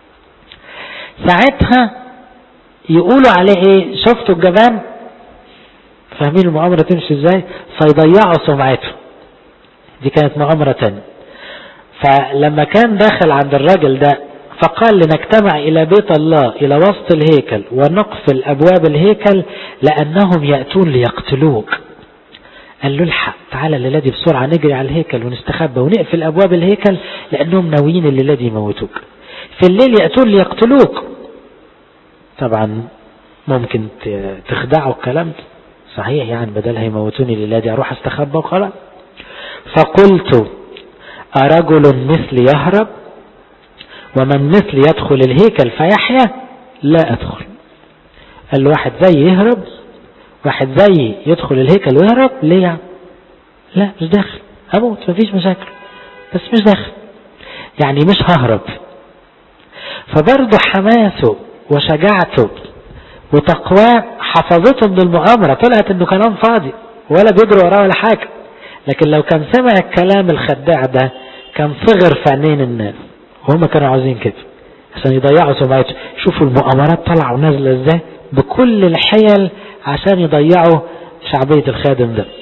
[SPEAKER 1] ساعتها يقولوا عليه ايه شفتوا الجبان فاهمين المؤامرة تمشي ازاي فيضيعوا سمعته دي كانت مؤامرة تانية فلما كان داخل عند الراجل ده فقال لنجتمع إلى بيت الله إلى وسط الهيكل ونقفل أبواب الهيكل لأنهم يأتون ليقتلوك قال له الحق تعالى الليلة دي بسرعة نجري على الهيكل ونستخبى ونقفل أبواب الهيكل لأنهم ناويين الليلة دي يموتوك في الليل يأتون ليقتلوك طبعا ممكن تخدعوا الكلام ده صحيح يعني بدل هيموتوني الليلة دي أروح استخبى وخلاص فقلت أرجل مثل يهرب ومن مثل يدخل الهيكل فيحيا لا أدخل قال له واحد زي يهرب واحد زي يدخل الهيكل ويهرب ليه يعني لا مش داخل أموت مفيش مشاكل بس مش داخل يعني مش ههرب فبرضه حماسه وشجاعته وتقواه حفظته من المؤامرة طلعت انه كلام فاضي ولا بيجري وراه ولا حاجة لكن لو كان سمع الكلام الخداع ده كان صغر في عينين الناس وهم كانوا عاوزين كده عشان يضيعوا سمعته شوفوا المؤامرات طالعه ونازله ازاي بكل الحيل عشان يضيعوا شعبية الخادم ده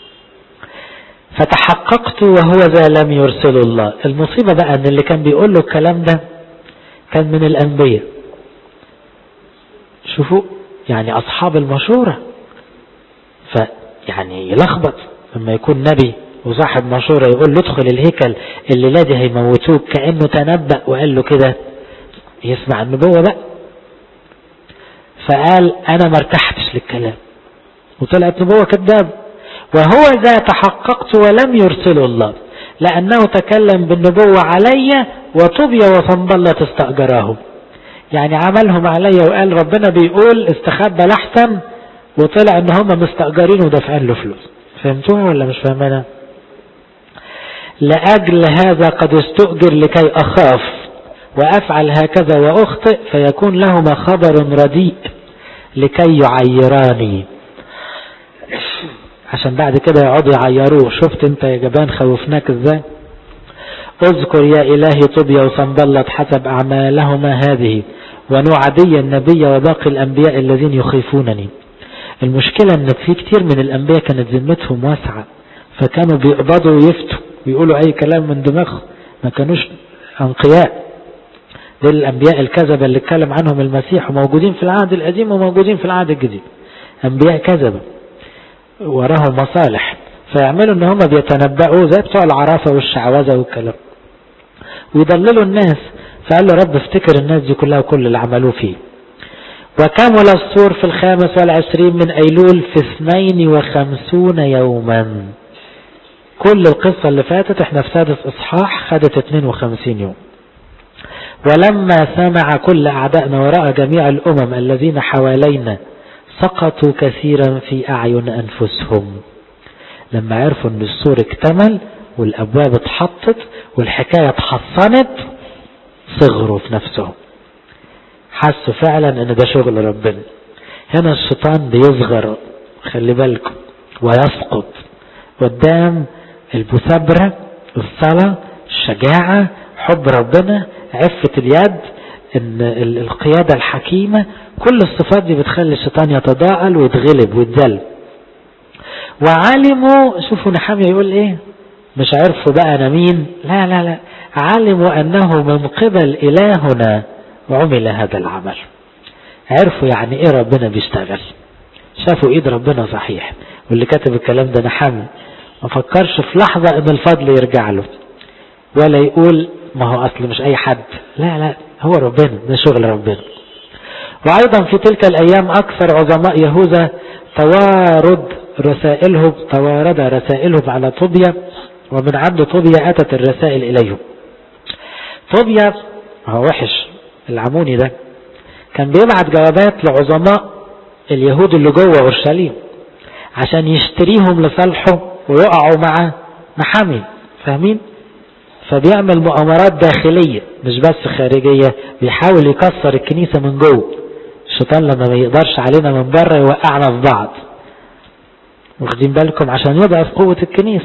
[SPEAKER 1] فتحققت وهو ذا لم يرسل الله المصيبة بقى ان اللي كان بيقول له الكلام ده كان من الأنبياء شوفوا يعني أصحاب المشورة يعني يلخبط لما يكون نبي وصاحب مشورة يقول له ادخل الهيكل اللي لادي هيموتوك كأنه تنبأ وقال له كده يسمع النبوة بقى فقال انا ما ارتحتش للكلام وطلعت نبوة كذاب وهو ذا تحققت ولم يرسله الله لأنه تكلم بالنبوة علي وطبيا وصنبلة استأجراه يعني عملهم علي وقال ربنا بيقول استخبى لحسن وطلع ان هم مستأجرين ودافعين له فلوس فهمتوها ولا مش فاهمينها لأجل هذا قد استؤجر لكي أخاف وأفعل هكذا وأخطئ فيكون لهما خبر رديء لكي يعيراني عشان بعد كده يقعدوا يعيروه شفت انت يا جبان خوفناك ازاي اذكر يا الهي طبيا وصنبلت حسب اعمالهما هذه ونوعدي النبي وباقي الانبياء الذين يخيفونني المشكلة ان في كتير من الانبياء كانت ذمتهم واسعة فكانوا بيقبضوا ويفتوا ويقولوا اي كلام من دماغهم ما كانوش انقياء دول الانبياء الكذبة اللي اتكلم عنهم المسيح وموجودين في العهد القديم وموجودين في العهد الجديد انبياء كذبة وراهم مصالح فيعملوا ان هم بيتنبأوا زي بتوع العرافة والشعوذة والكلام ويضللوا الناس فقال له رب افتكر الناس دي كلها وكل اللي عملوه فيه وكمل السور في الخامس والعشرين من أيلول في اثنين وخمسون يوما كل القصة اللي فاتت احنا في سادس اصحاح خدت 52 يوم ولما سمع كل أعدائنا ورأى جميع الأمم الذين حوالينا سقطوا كثيرا في أعين أنفسهم لما عرفوا أن السور اكتمل والأبواب اتحطت والحكاية اتحصنت صغروا في نفسهم حسوا فعلا ان ده شغل ربنا هنا الشيطان بيصغر خلي بالكم ويسقط قدام المثابرة الصلاة الشجاعة حب ربنا عفة اليد ان القيادة الحكيمة كل الصفات دي بتخلي الشيطان يتضاءل ويتغلب ويتذل وعلموا شوفوا نحامي يقول ايه مش عرفوا بقى انا مين لا لا لا علموا انه من قبل الهنا وعمل هذا العمل عرفوا يعني ايه ربنا بيشتغل شافوا ايد ربنا صحيح واللي كتب الكلام ده نحامي ما فكرش في لحظة ان الفضل يرجع له ولا يقول ما هو اصل مش اي حد لا لا هو ربنا ده شغل ربنا وايضا في تلك الايام اكثر عظماء يهوذا توارد رسائلهم توارد رسائلهم على طوبيا ومن عند طوبيا اتت الرسائل اليهم طوبيا هو وحش العموني ده كان بيبعت جوابات لعظماء اليهود اللي جوه اورشليم عشان يشتريهم لصالحه ويقعوا مع محامي فاهمين فبيعمل مؤامرات داخلية مش بس خارجية بيحاول يكسر الكنيسة من جوه الشيطان لما ما يقدرش علينا من بره يوقعنا في بعض واخدين بالكم عشان يضعف قوة الكنيسة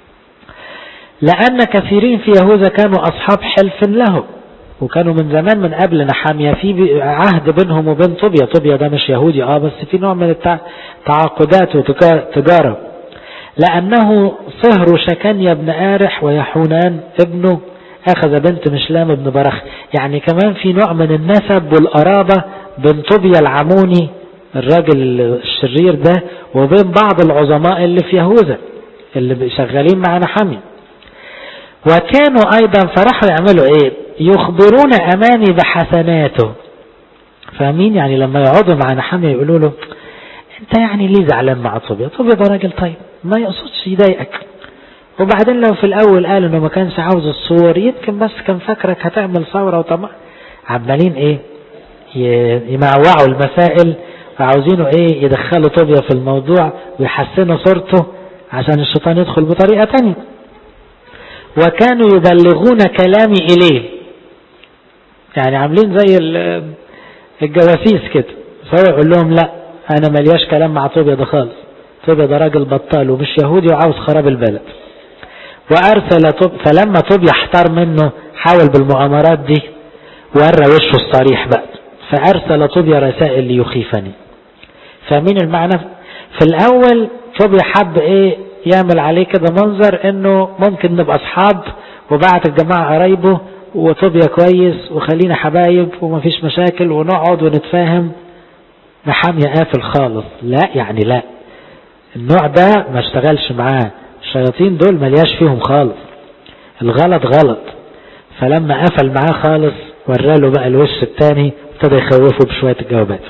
[SPEAKER 1] لأن كثيرين في يهوذا كانوا أصحاب حلف لهم وكانوا من زمان من قبل نحامية في عهد بينهم وبين طوبيا طوبيا ده مش يهودي اه بس في نوع من التعاقدات وتجارة لأنه صهر شكنيا بن آرح ويحونان ابنه أخذ بنت مشلام بن برخ يعني كمان في نوع من النسب والقرابة بين طوبيا العموني الراجل الشرير ده وبين بعض العظماء اللي في يهوذا اللي شغالين مع نحامية وكانوا أيضا فرحوا يعملوا إيه يخبرون أمامي بحسناته فاهمين يعني لما يقعدوا مع نحامية يقولوا له انت يعني ليه زعلان مع طوبيا طوبيا ده راجل طيب ما يقصدش يضايقك وبعدين لو في الاول قال انه ما كانش عاوز الصور يمكن بس كان فاكرك هتعمل ثورة وطمع عمالين ايه يمعوعوا المسائل وعاوزينه ايه يدخلوا طوبيا في الموضوع ويحسنوا صورته عشان الشيطان يدخل بطريقة تانية وكانوا يبلغون كلامي اليه يعني عاملين زي الجواسيس كده فهو يقول لهم لا انا ملياش كلام مع طوبيا ده خالص طوبيا ده راجل بطال ومش يهودي وعاوز خراب البلد وارسل طوب فلما طوبيا احتار منه حاول بالمؤامرات دي ورى وشه الصريح بقى فارسل طوبيا رسائل ليخيفني فمين المعنى في الاول طوبيا حب ايه يعمل عليه كده منظر انه ممكن نبقى اصحاب وبعت الجماعة قرايبه وطوبيا كويس وخلينا حبايب ومفيش مشاكل ونقعد ونتفاهم نحامية قافل خالص لا يعني لا النوع ده ما اشتغلش معاه الشياطين دول ملياش فيهم خالص الغلط غلط فلما قفل معاه خالص وراله بقى الوش التاني ابتدى يخوفه بشوية الجوابات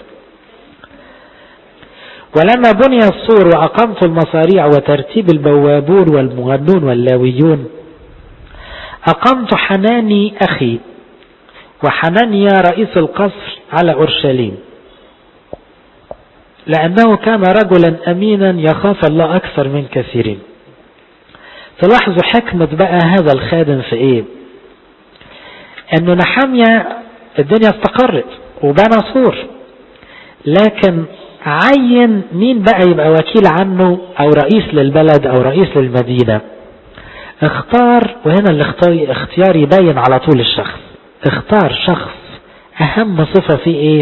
[SPEAKER 1] ولما بني السور وأقمت المصاريع وترتيب البوابون والمغنون واللاويون أقمت حناني أخي وحنانيا رئيس القصر على أورشليم لأنه كان رجلا أمينا يخاف الله أكثر من كثيرين تلاحظوا حكمة بقى هذا الخادم في إيه أنه نحمية الدنيا استقرت وبنى سور لكن عين مين بقى يبقى وكيل عنه أو رئيس للبلد أو رئيس للمدينة اختار وهنا الاختيار يبين على طول الشخص اختار شخص أهم صفة فيه إيه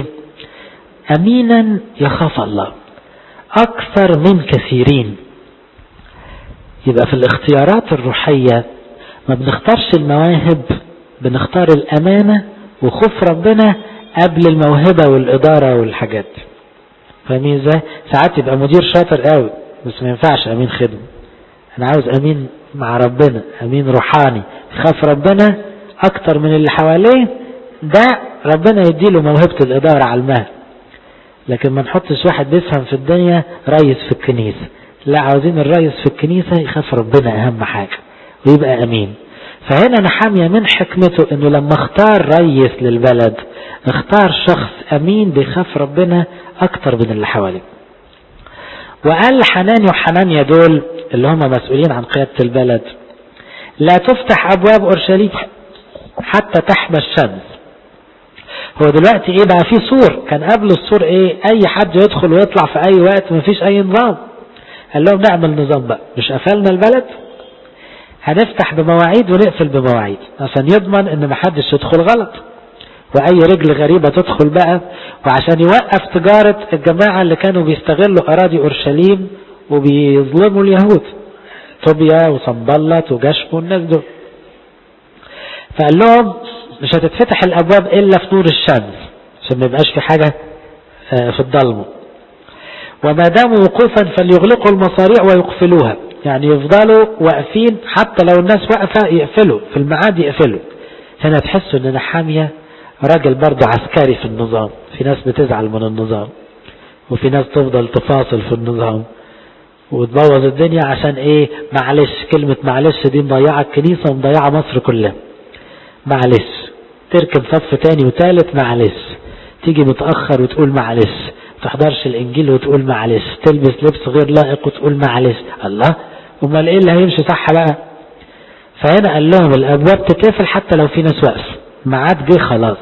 [SPEAKER 1] أمينا يخاف الله أكثر من كثيرين يبقى في الاختيارات الروحية ما بنختارش المواهب بنختار الأمانة وخوف ربنا قبل الموهبة والإدارة والحاجات فاهمين ازاي؟ ساعات يبقى مدير شاطر قوي بس ما ينفعش أمين خدمة أنا عاوز أمين مع ربنا أمين روحاني خاف ربنا أكتر من اللي حواليه ده ربنا يديله موهبة الإدارة على المال لكن ما نحطش واحد بيفهم في الدنيا ريس في الكنيسة لا عاوزين الريس في الكنيسة يخاف ربنا أهم حاجة ويبقى أمين فهنا نحامية من حكمته انه لما اختار ريس للبلد اختار شخص امين بيخاف ربنا اكتر من اللي حواليه وقال حناني وحنانيا دول اللي هم مسؤولين عن قيادة البلد لا تفتح ابواب اورشليم حتى تحمى الشمس هو دلوقتي ايه بقى في سور كان قبل السور ايه اي حد يدخل ويطلع في اي وقت مفيش اي نظام قال لهم نعمل نظام بقى مش قفلنا البلد هنفتح بمواعيد ونقفل بمواعيد عشان يضمن ان محدش يدخل غلط واي رجل غريبة تدخل بقى وعشان يوقف تجارة الجماعة اللي كانوا بيستغلوا اراضي اورشليم وبيظلموا اليهود طوبيا وصنبلط وجشم والناس دول فقال لهم مش هتتفتح الابواب الا في نور الشمس عشان ما يبقاش في حاجة في الضلمه وما داموا وقوفا فليغلقوا المصاريع ويقفلوها يعني يفضلوا واقفين حتى لو الناس واقفة يقفلوا في الميعاد يقفلوا هنا تحسوا ان نحامية راجل برضه عسكري في النظام في ناس بتزعل من النظام وفي ناس تفضل تفاصل في النظام وتبوظ الدنيا عشان ايه معلش كلمة معلش دي مضيعة الكنيسة ومضيعة مصر كلها معلش تركب صف تاني وتالت معلش تيجي متأخر وتقول معلش تحضرش الانجيل وتقول معلش تلبس لبس غير لائق وتقول معلش الله امال ايه اللي هيمشي صح بقى فهنا قال لهم الابواب تتقفل حتى لو في ناس واقفه ميعاد جه خلاص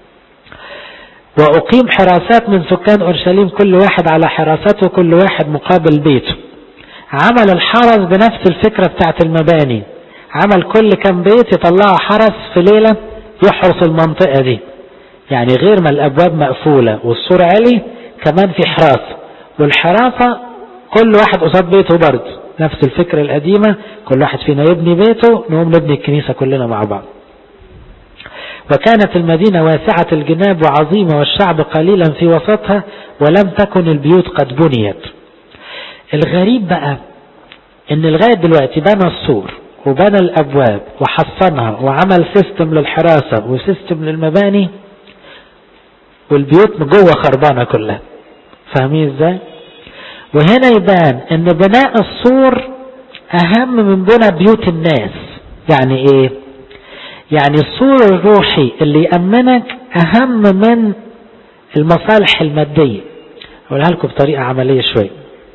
[SPEAKER 1] واقيم حراسات من سكان اورشليم كل واحد على حراسته كل واحد مقابل بيته عمل الحرس بنفس الفكرة بتاعت المباني عمل كل كم بيت يطلعوا حرس في ليلة يحرس المنطقة دي يعني غير ما الابواب مقفولة والسور عالي كمان في حراسة والحراسة كل واحد قصاد بيته برضه نفس الفكرة القديمة كل واحد فينا يبني بيته نقوم نبني الكنيسة كلنا مع بعض وكانت المدينة واسعة الجناب وعظيمة والشعب قليلا في وسطها ولم تكن البيوت قد بنيت الغريب بقى ان لغاية دلوقتي بنى السور وبنى الابواب وحصنها وعمل سيستم للحراسة وسيستم للمباني والبيوت جوه خربانة كلها فاهمين ازاي وهنا يبان ان بناء السور اهم من بناء بيوت الناس يعني ايه يعني السور الروحي اللي يأمنك اهم من المصالح المادية اقولها لكم بطريقة عملية شوي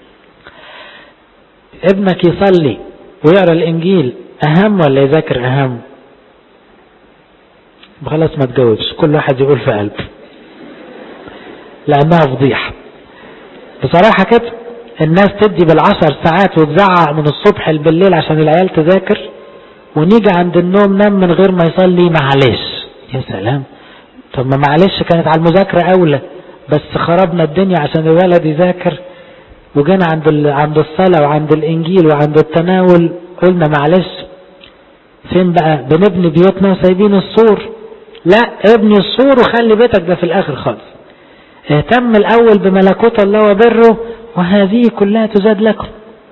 [SPEAKER 1] ابنك يصلي ويقرا الانجيل اهم ولا يذاكر اهم خلاص ما تجاوبش كل واحد يقول في قلبه لانها فضيحة بصراحة كده الناس تدي بالعشر ساعات وتزعق من الصبح بالليل عشان العيال تذاكر ونيجي عند النوم نام من غير ما يصلي معلش يا سلام طب ما معلش كانت على المذاكرة أولى بس خربنا الدنيا عشان الولد يذاكر وجينا عند عند الصلاة وعند الإنجيل وعند التناول قلنا معلش فين بقى بنبني بيوتنا وسايبين السور لا ابني السور وخلي بيتك ده في الآخر خالص اهتم الأول بملكوت الله وبره وهذه كلها تزاد لكم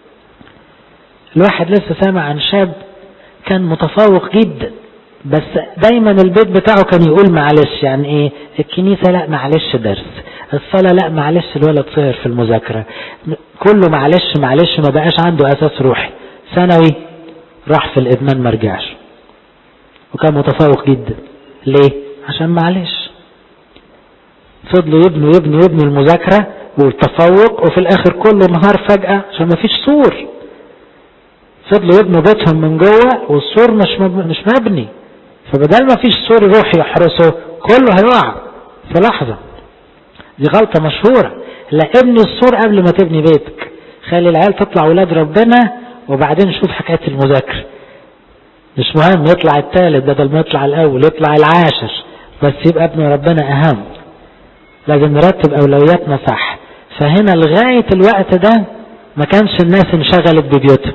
[SPEAKER 1] الواحد لسه سامع عن شاب كان متفوق جدا بس دايما البيت بتاعه كان يقول معلش يعني ايه الكنيسة لا معلش درس الصلاة لا معلش الولد صهر في المذاكرة كله معلش معلش ما بقاش عنده اساس روحي ثانوي راح في الادمان ما رجعش وكان متفوق جدا ليه عشان معلش فضلوا يبنوا يبنوا يبنوا المذاكرة والتفوق وفي الاخر كله نهار فجأة عشان ما فيش سور فضلوا يبنوا بيتهم من جوه والسور مش مش مبني فبدل ما فيش سور يروح يحرسه كله هيقع في لحظة دي غلطة مشهورة لا ابني السور قبل ما تبني بيتك خلي العيال تطلع ولاد ربنا وبعدين شوف حكاية المذاكرة مش مهم يطلع الثالث بدل ما يطلع الأول يطلع العاشر بس يبقى ابن ربنا أهم لازم نرتب أولوياتنا صح فهنا لغاية الوقت ده ما كانش الناس انشغلت ببيوتهم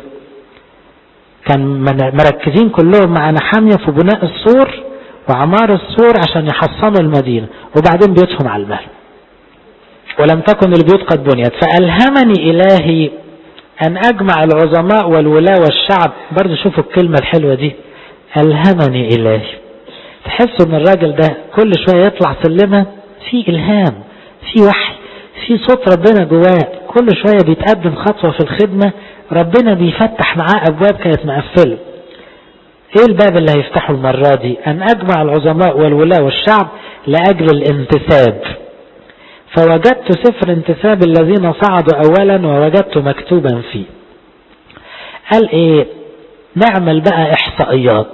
[SPEAKER 1] كان مركزين كلهم مع نحامية في بناء السور وعمار السور عشان يحصنوا المدينة وبعدين بيوتهم على المال ولم تكن البيوت قد بنيت فألهمني إلهي أن أجمع العظماء والولاة والشعب برضه شوفوا الكلمة الحلوة دي ألهمني إلهي تحسوا ان الراجل ده كل شوية يطلع سلمة في إلهام في وحي في صوت ربنا جواه كل شوية بيتقدم خطوة في الخدمة ربنا بيفتح معاه أبواب كانت مقفلة ايه الباب اللي هيفتحه المرة دي ان اجمع العظماء والولاة والشعب لأجل الانتساب فوجدت سفر انتساب الذين صعدوا اولا ووجدت مكتوبا فيه قال ايه نعمل بقى احصائيات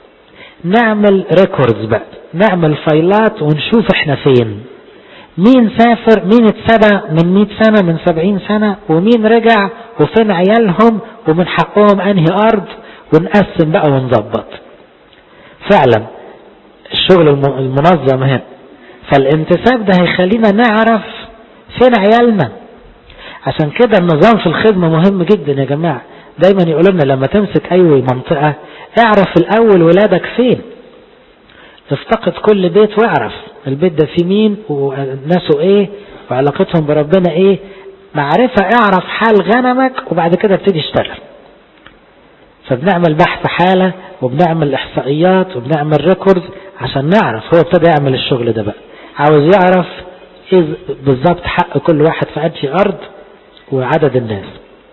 [SPEAKER 1] نعمل ريكوردز بقى نعمل فايلات ونشوف احنا فين مين سافر مين اتسبى من 100 سنة من 70 سنة ومين رجع وفين عيالهم ومن حقهم انهي ارض ونقسم بقى ونظبط فعلا الشغل المنظم هنا فالانتساب ده هيخلينا نعرف فين عيالنا عشان كده النظام في الخدمة مهم جدا يا جماعة دايما يقولوا لنا لما تمسك اي منطقة اعرف الاول ولادك فين افتقد كل بيت واعرف البيت ده فيه مين وناسه ايه وعلاقتهم بربنا ايه معرفة اعرف حال غنمك وبعد كده ابتدي اشتغل فبنعمل بحث حالة وبنعمل احصائيات وبنعمل ريكورد عشان نعرف هو ابتدى يعمل الشغل ده بقى عاوز يعرف ايه بالظبط حق كل واحد في أنهي أرض وعدد الناس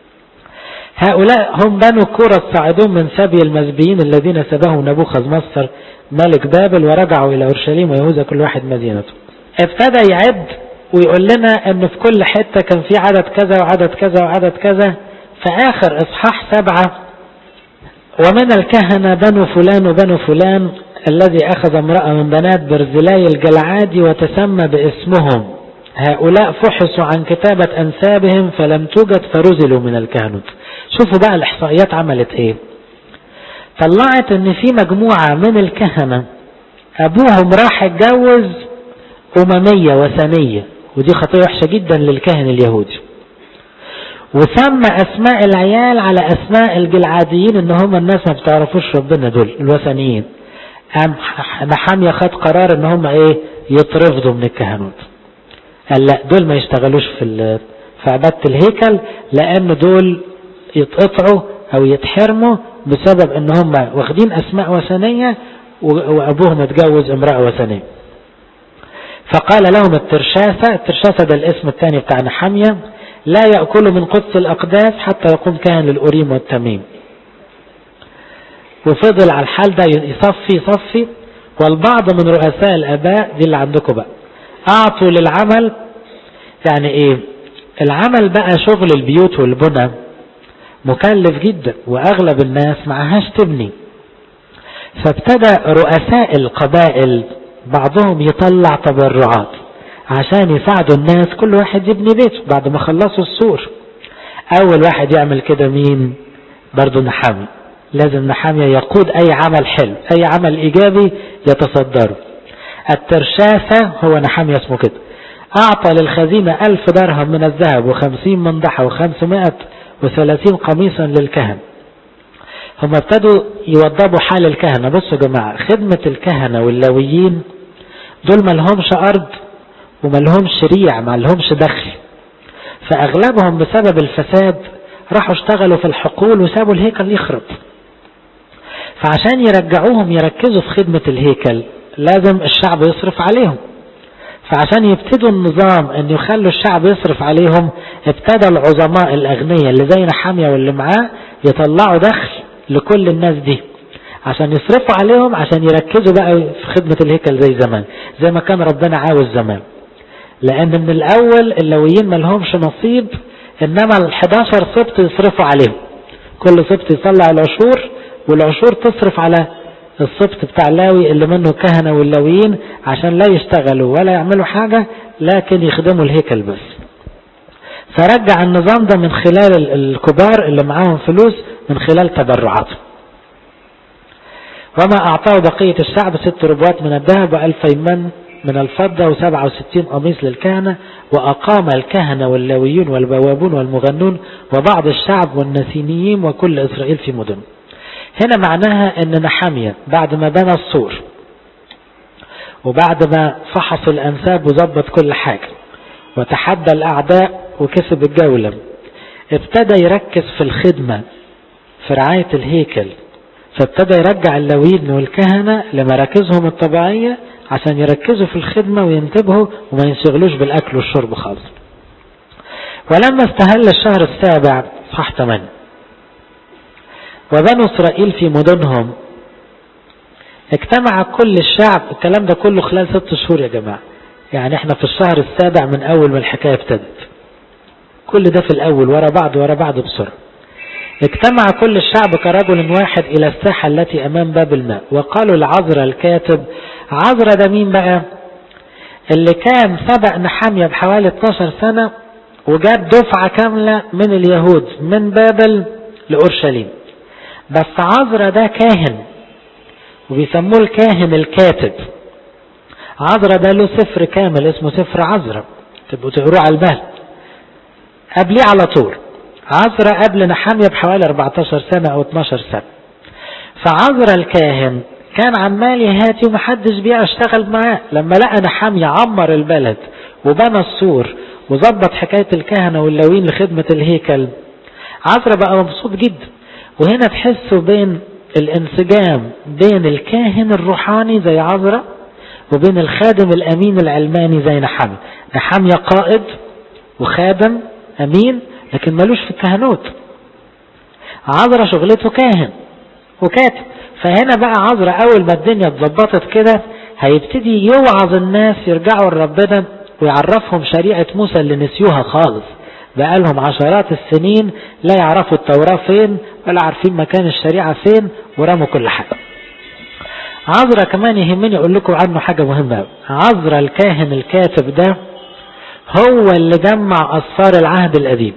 [SPEAKER 1] هؤلاء هم بنو كورة الصاعدون من سبي المزبيين الذين سبهم نبوخذ مصر ملك بابل ورجعوا إلى أورشليم ويهوذا كل واحد مدينته ابتدى يعد ويقول لنا ان في كل حتة كان في عدد كذا وعدد كذا وعدد كذا في آخر إصحاح سبعة ومن الكهنة بنو فلان وبنو فلان الذي أخذ امرأة من بنات برزلاي الجلعادي وتسمى باسمهم هؤلاء فحصوا عن كتابة أنسابهم فلم توجد فرزلوا من الكهنوت شوفوا بقى الإحصائيات عملت إيه طلعت ان في مجموعة من الكهنة ابوهم راح اتجوز اممية وثنية ودي خطية وحشة جدا للكاهن اليهودي وسمى اسماء العيال على اسماء الجلعاديين ان هم الناس ما بتعرفوش ربنا دول الوثنيين قام نحامية خد قرار ان هم ايه يترفضوا من الكهنوت قال لا دول ما يشتغلوش في في عبادة الهيكل لان دول يتقطعوا او يتحرموا بسبب ان هم واخدين اسماء وثنية وابوهم اتجوز امرأة وثنية فقال لهم الترشاسة الترشاسة ده الاسم الثاني بتاع نحامية لا يأكل من قدس الأقداس حتى يقوم كاهن للأوريم والتميم وفضل على الحال ده يصفي يصفي والبعض من رؤساء الآباء دي اللي عندكم بقى أعطوا للعمل يعني إيه العمل بقى شغل البيوت والبنى مكلف جدا وأغلب الناس معهاش تبني فابتدى رؤساء القبائل بعضهم يطلع تبرعات عشان يساعدوا الناس كل واحد يبني بيته بعد ما خلصوا السور أول واحد يعمل كده مين برضو نحامي لازم نحامية يقود أي عمل حلو أي عمل إيجابي يتصدره الترشافة هو نحامية اسمه كده أعطى للخزينة ألف درهم من الذهب وخمسين منضحة وخمسمائة وثلاثين قميصا للكهنة هم ابتدوا يوضبوا حال الكهنة بصوا يا جماعة خدمة الكهنة واللويين دول ما لهمش أرض وما لهمش ريع ما لهمش دخل فأغلبهم بسبب الفساد راحوا اشتغلوا في الحقول وسابوا الهيكل يخرب فعشان يرجعوهم يركزوا في خدمة الهيكل لازم الشعب يصرف عليهم فعشان يبتدوا النظام ان يخلوا الشعب يصرف عليهم ابتدى العظماء الاغنياء اللي زي نحامية واللي معاه يطلعوا دخل لكل الناس دي عشان يصرفوا عليهم عشان يركزوا بقى في خدمة الهيكل زي زمان زي ما كان ربنا عاوز زمان لان من الاول اللويين ما لهمش نصيب انما ال 11 سبط يصرفوا عليهم كل سبط يطلع العشور والعشور تصرف على السبط بتاع اللاوي اللي منه الكهنة واللاويين عشان لا يشتغلوا ولا يعملوا حاجة لكن يخدموا الهيكل بس فرجع النظام ده من خلال الكبار اللي معاهم فلوس من خلال تبرعاتهم وما أعطاه بقية الشعب ست ربوات من الذهب وألفي من من الفضة وسبعة وستين قميص للكهنة وأقام الكهنة واللاويون والبوابون والمغنون وبعض الشعب والنسينيين وكل إسرائيل في مدن هنا معناها أن نحامية بعد ما بنى السور وبعد ما فحص الأنساب وظبط كل حاجة وتحدى الأعداء وكسب الجولة ابتدى يركز في الخدمة في رعاية الهيكل فابتدى يرجع اللاويين والكهنة لمراكزهم الطبيعية عشان يركزوا في الخدمة وينتبهوا وما ينشغلوش بالأكل والشرب خالص ولما استهل الشهر السابع صح 8 وبنو إسرائيل في مدنهم اجتمع كل الشعب الكلام ده كله خلال ست شهور يا جماعة يعني احنا في الشهر السابع من أول ما الحكاية ابتدت كل ده في الأول ورا بعض ورا بعض بسرعة اجتمع كل الشعب كرجل واحد إلى الساحة التي أمام باب الماء وقالوا لعذرا الكاتب عذرا ده مين بقى اللي كان سبق نحامية بحوالي 12 سنة وجاب دفعة كاملة من اليهود من بابل لأورشليم بس عذرا ده كاهن وبيسموه الكاهن الكاتب عذرا ده له سفر كامل اسمه سفر عذرا تبقوا تقروه على البال قبليه على طول عذرا قبل نحامية بحوالي 14 سنة أو 12 سنة فعذرا الكاهن كان عمال يهاتي ومحدش بيشتغل معاه لما لقى نحامية عمر البلد وبنى السور وظبط حكاية الكهنة واللاوين لخدمة الهيكل عذرا بقى مبسوط جدا وهنا تحسوا بين الانسجام بين الكاهن الروحاني زي عذرا وبين الخادم الأمين العلماني زي نحامية نحامية قائد وخادم أمين لكن ملوش في الكهنوت عذرا شغلته كاهن وكاتب فهنا بقى عذرا أول ما الدنيا اتظبطت كده هيبتدي يوعظ الناس يرجعوا لربنا ويعرفهم شريعة موسى اللي نسيوها خالص بقالهم عشرات السنين لا يعرفوا التوراة فين ولا عارفين مكان الشريعة فين ورموا كل حاجة عذرا كمان يهمني اقول لكم عنه حاجة مهمة عذرا الكاهن الكاتب ده هو اللي جمع أسفار العهد القديم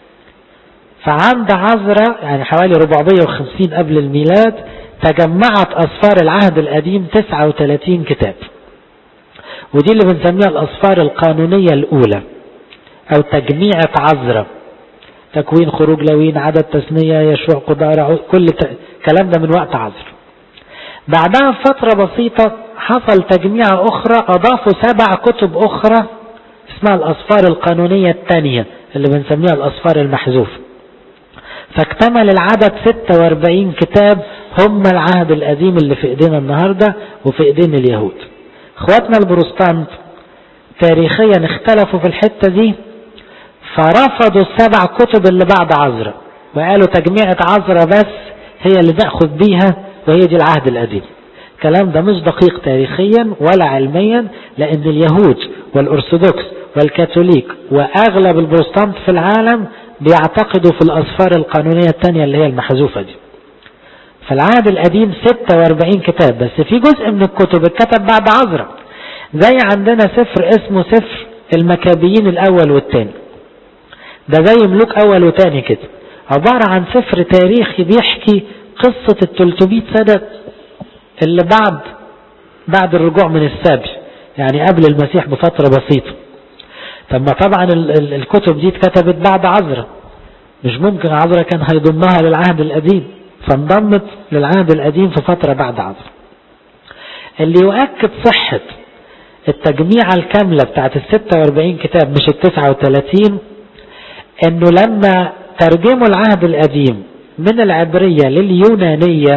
[SPEAKER 1] فعند عذرا يعني حوالي 450 قبل الميلاد تجمعت أسفار العهد القديم 39 كتاب ودي اللي بنسميها الأسفار القانونية الأولى أو تجميعة عذرا تكوين خروج لوين عدد تثنية يشوع قدارة كل كلام ده من وقت عذرا بعدها بفترة بسيطة حصل تجميعة أخرى أضافوا سبع كتب أخرى اسمها الأسفار القانونية الثانية اللي بنسميها الأسفار المحذوفة فاكتمل العدد 46 كتاب هم العهد القديم اللي في ايدينا النهاردة وفي ايدين اليهود اخواتنا البروستانت تاريخيا اختلفوا في الحتة دي فرفضوا السبع كتب اللي بعد عذرا وقالوا تجميعة عذرا بس هي اللي نأخذ بيها وهي دي العهد القديم الكلام ده مش دقيق تاريخيا ولا علميا لأن اليهود والأرثوذكس والكاثوليك وأغلب البروستانت في العالم بيعتقدوا في الأسفار القانونية الثانية اللي هي المحذوفة دي فالعهد القديم 46 كتاب بس في جزء من الكتب اتكتب بعد عذرا زي عندنا سفر اسمه سفر المكابيين الأول والثاني ده زي ملوك أول وثاني كده عبارة عن سفر تاريخي بيحكي قصة ال 300 سنة اللي بعد بعد الرجوع من السبي يعني قبل المسيح بفترة بسيطة طب ما طبعا الكتب دي اتكتبت بعد عذرا مش ممكن عذرا كان هيضمها للعهد القديم فانضمت للعهد القديم في فترة بعد عذرا اللي يؤكد صحة التجميعة الكاملة بتاعت ال 46 كتاب مش ال 39 انه لما ترجموا العهد القديم من العبرية لليونانية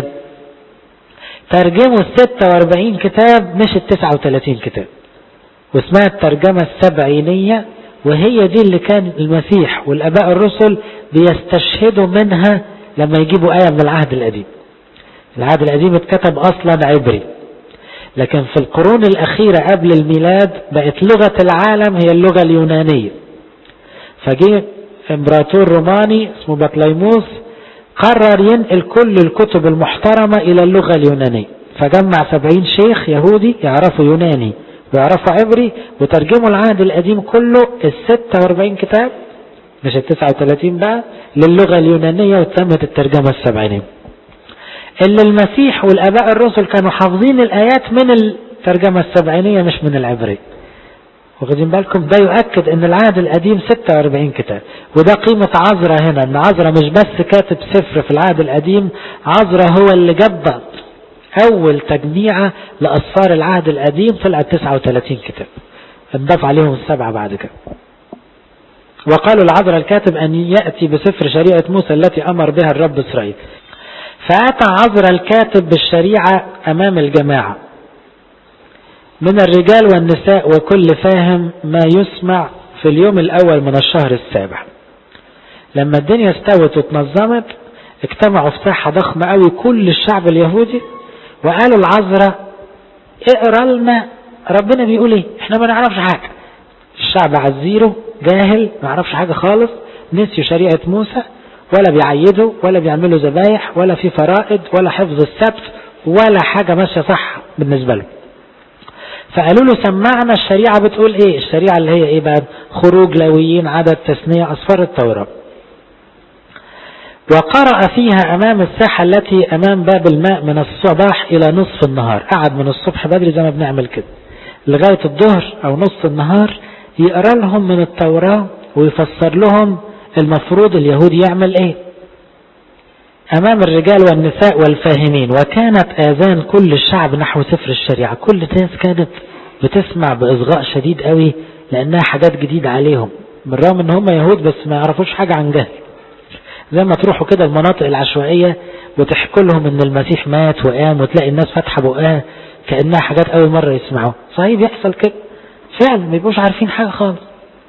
[SPEAKER 1] ترجموا ال 46 كتاب مش ال 39 كتاب واسمها الترجمة السبعينية وهي دي اللي كان المسيح والاباء الرسل بيستشهدوا منها لما يجيبوا آية من العهد القديم العهد القديم اتكتب اصلا عبري لكن في القرون الاخيرة قبل الميلاد بقت لغة العالم هي اللغة اليونانية فجه امبراطور روماني اسمه بطليموس قرر ينقل كل الكتب المحترمة الى اللغة اليونانية فجمع سبعين شيخ يهودي يعرفوا يوناني ويعرفوا عبري وترجموا العهد القديم كله ال 46 كتاب مش ال 39 بقى للغة اليونانية وتسمت الترجمة السبعينية اللي المسيح والاباء الرسل كانوا حافظين الايات من الترجمة السبعينية مش من العبرية واخدين بالكم ده يؤكد ان العهد القديم 46 كتاب وده قيمة عذرة هنا ان عذرة مش بس كاتب سفر في العهد القديم عذرة هو اللي جبط اول تجميعة لاسفار العهد القديم طلعت 39 كتاب انضاف عليهم السبعة بعد كده وقالوا العذراء الكاتب ان يأتي بسفر شريعة موسى التي امر بها الرب اسرائيل فأتى عذرا الكاتب بالشريعة أمام الجماعة من الرجال والنساء وكل فاهم ما يسمع في اليوم الأول من الشهر السابع لما الدنيا استوت واتنظمت اجتمعوا في ساحة ضخمة قوي كل الشعب اليهودي وقالوا العذراء اقرا لنا ربنا بيقول ايه احنا ما نعرفش حاجة الشعب عزيره جاهل ما يعرفش حاجة خالص نسيوا شريعة موسى ولا بيعيدوا ولا بيعملوا ذبايح ولا في فرائض ولا حفظ السبت ولا حاجة ماشية صح بالنسبة لهم فقالوا له سمعنا الشريعة بتقول ايه الشريعة اللي هي ايه بقى خروج لويين عدد تثنية أصفار التوراة وقرأ فيها أمام الساحة التي أمام باب الماء من الصباح إلى نصف النهار قعد من الصبح بدري زي ما بنعمل كده لغاية الظهر أو نصف النهار يقرأ لهم من التوراة ويفسر لهم المفروض اليهود يعمل ايه امام الرجال والنساء والفاهمين وكانت اذان كل الشعب نحو سفر الشريعة كل الناس كانت بتسمع باصغاء شديد قوي لانها حاجات جديدة عليهم بالرغم ان هم يهود بس ما يعرفوش حاجة عن جهل زي ما تروحوا كده المناطق العشوائية وتحكوا لهم ان المسيح مات وقام وتلاقي الناس فاتحة بقاه كأنها حاجات اول مرة يسمعوها صحيح بيحصل كده فعلا ما يبقوش عارفين حاجة خالص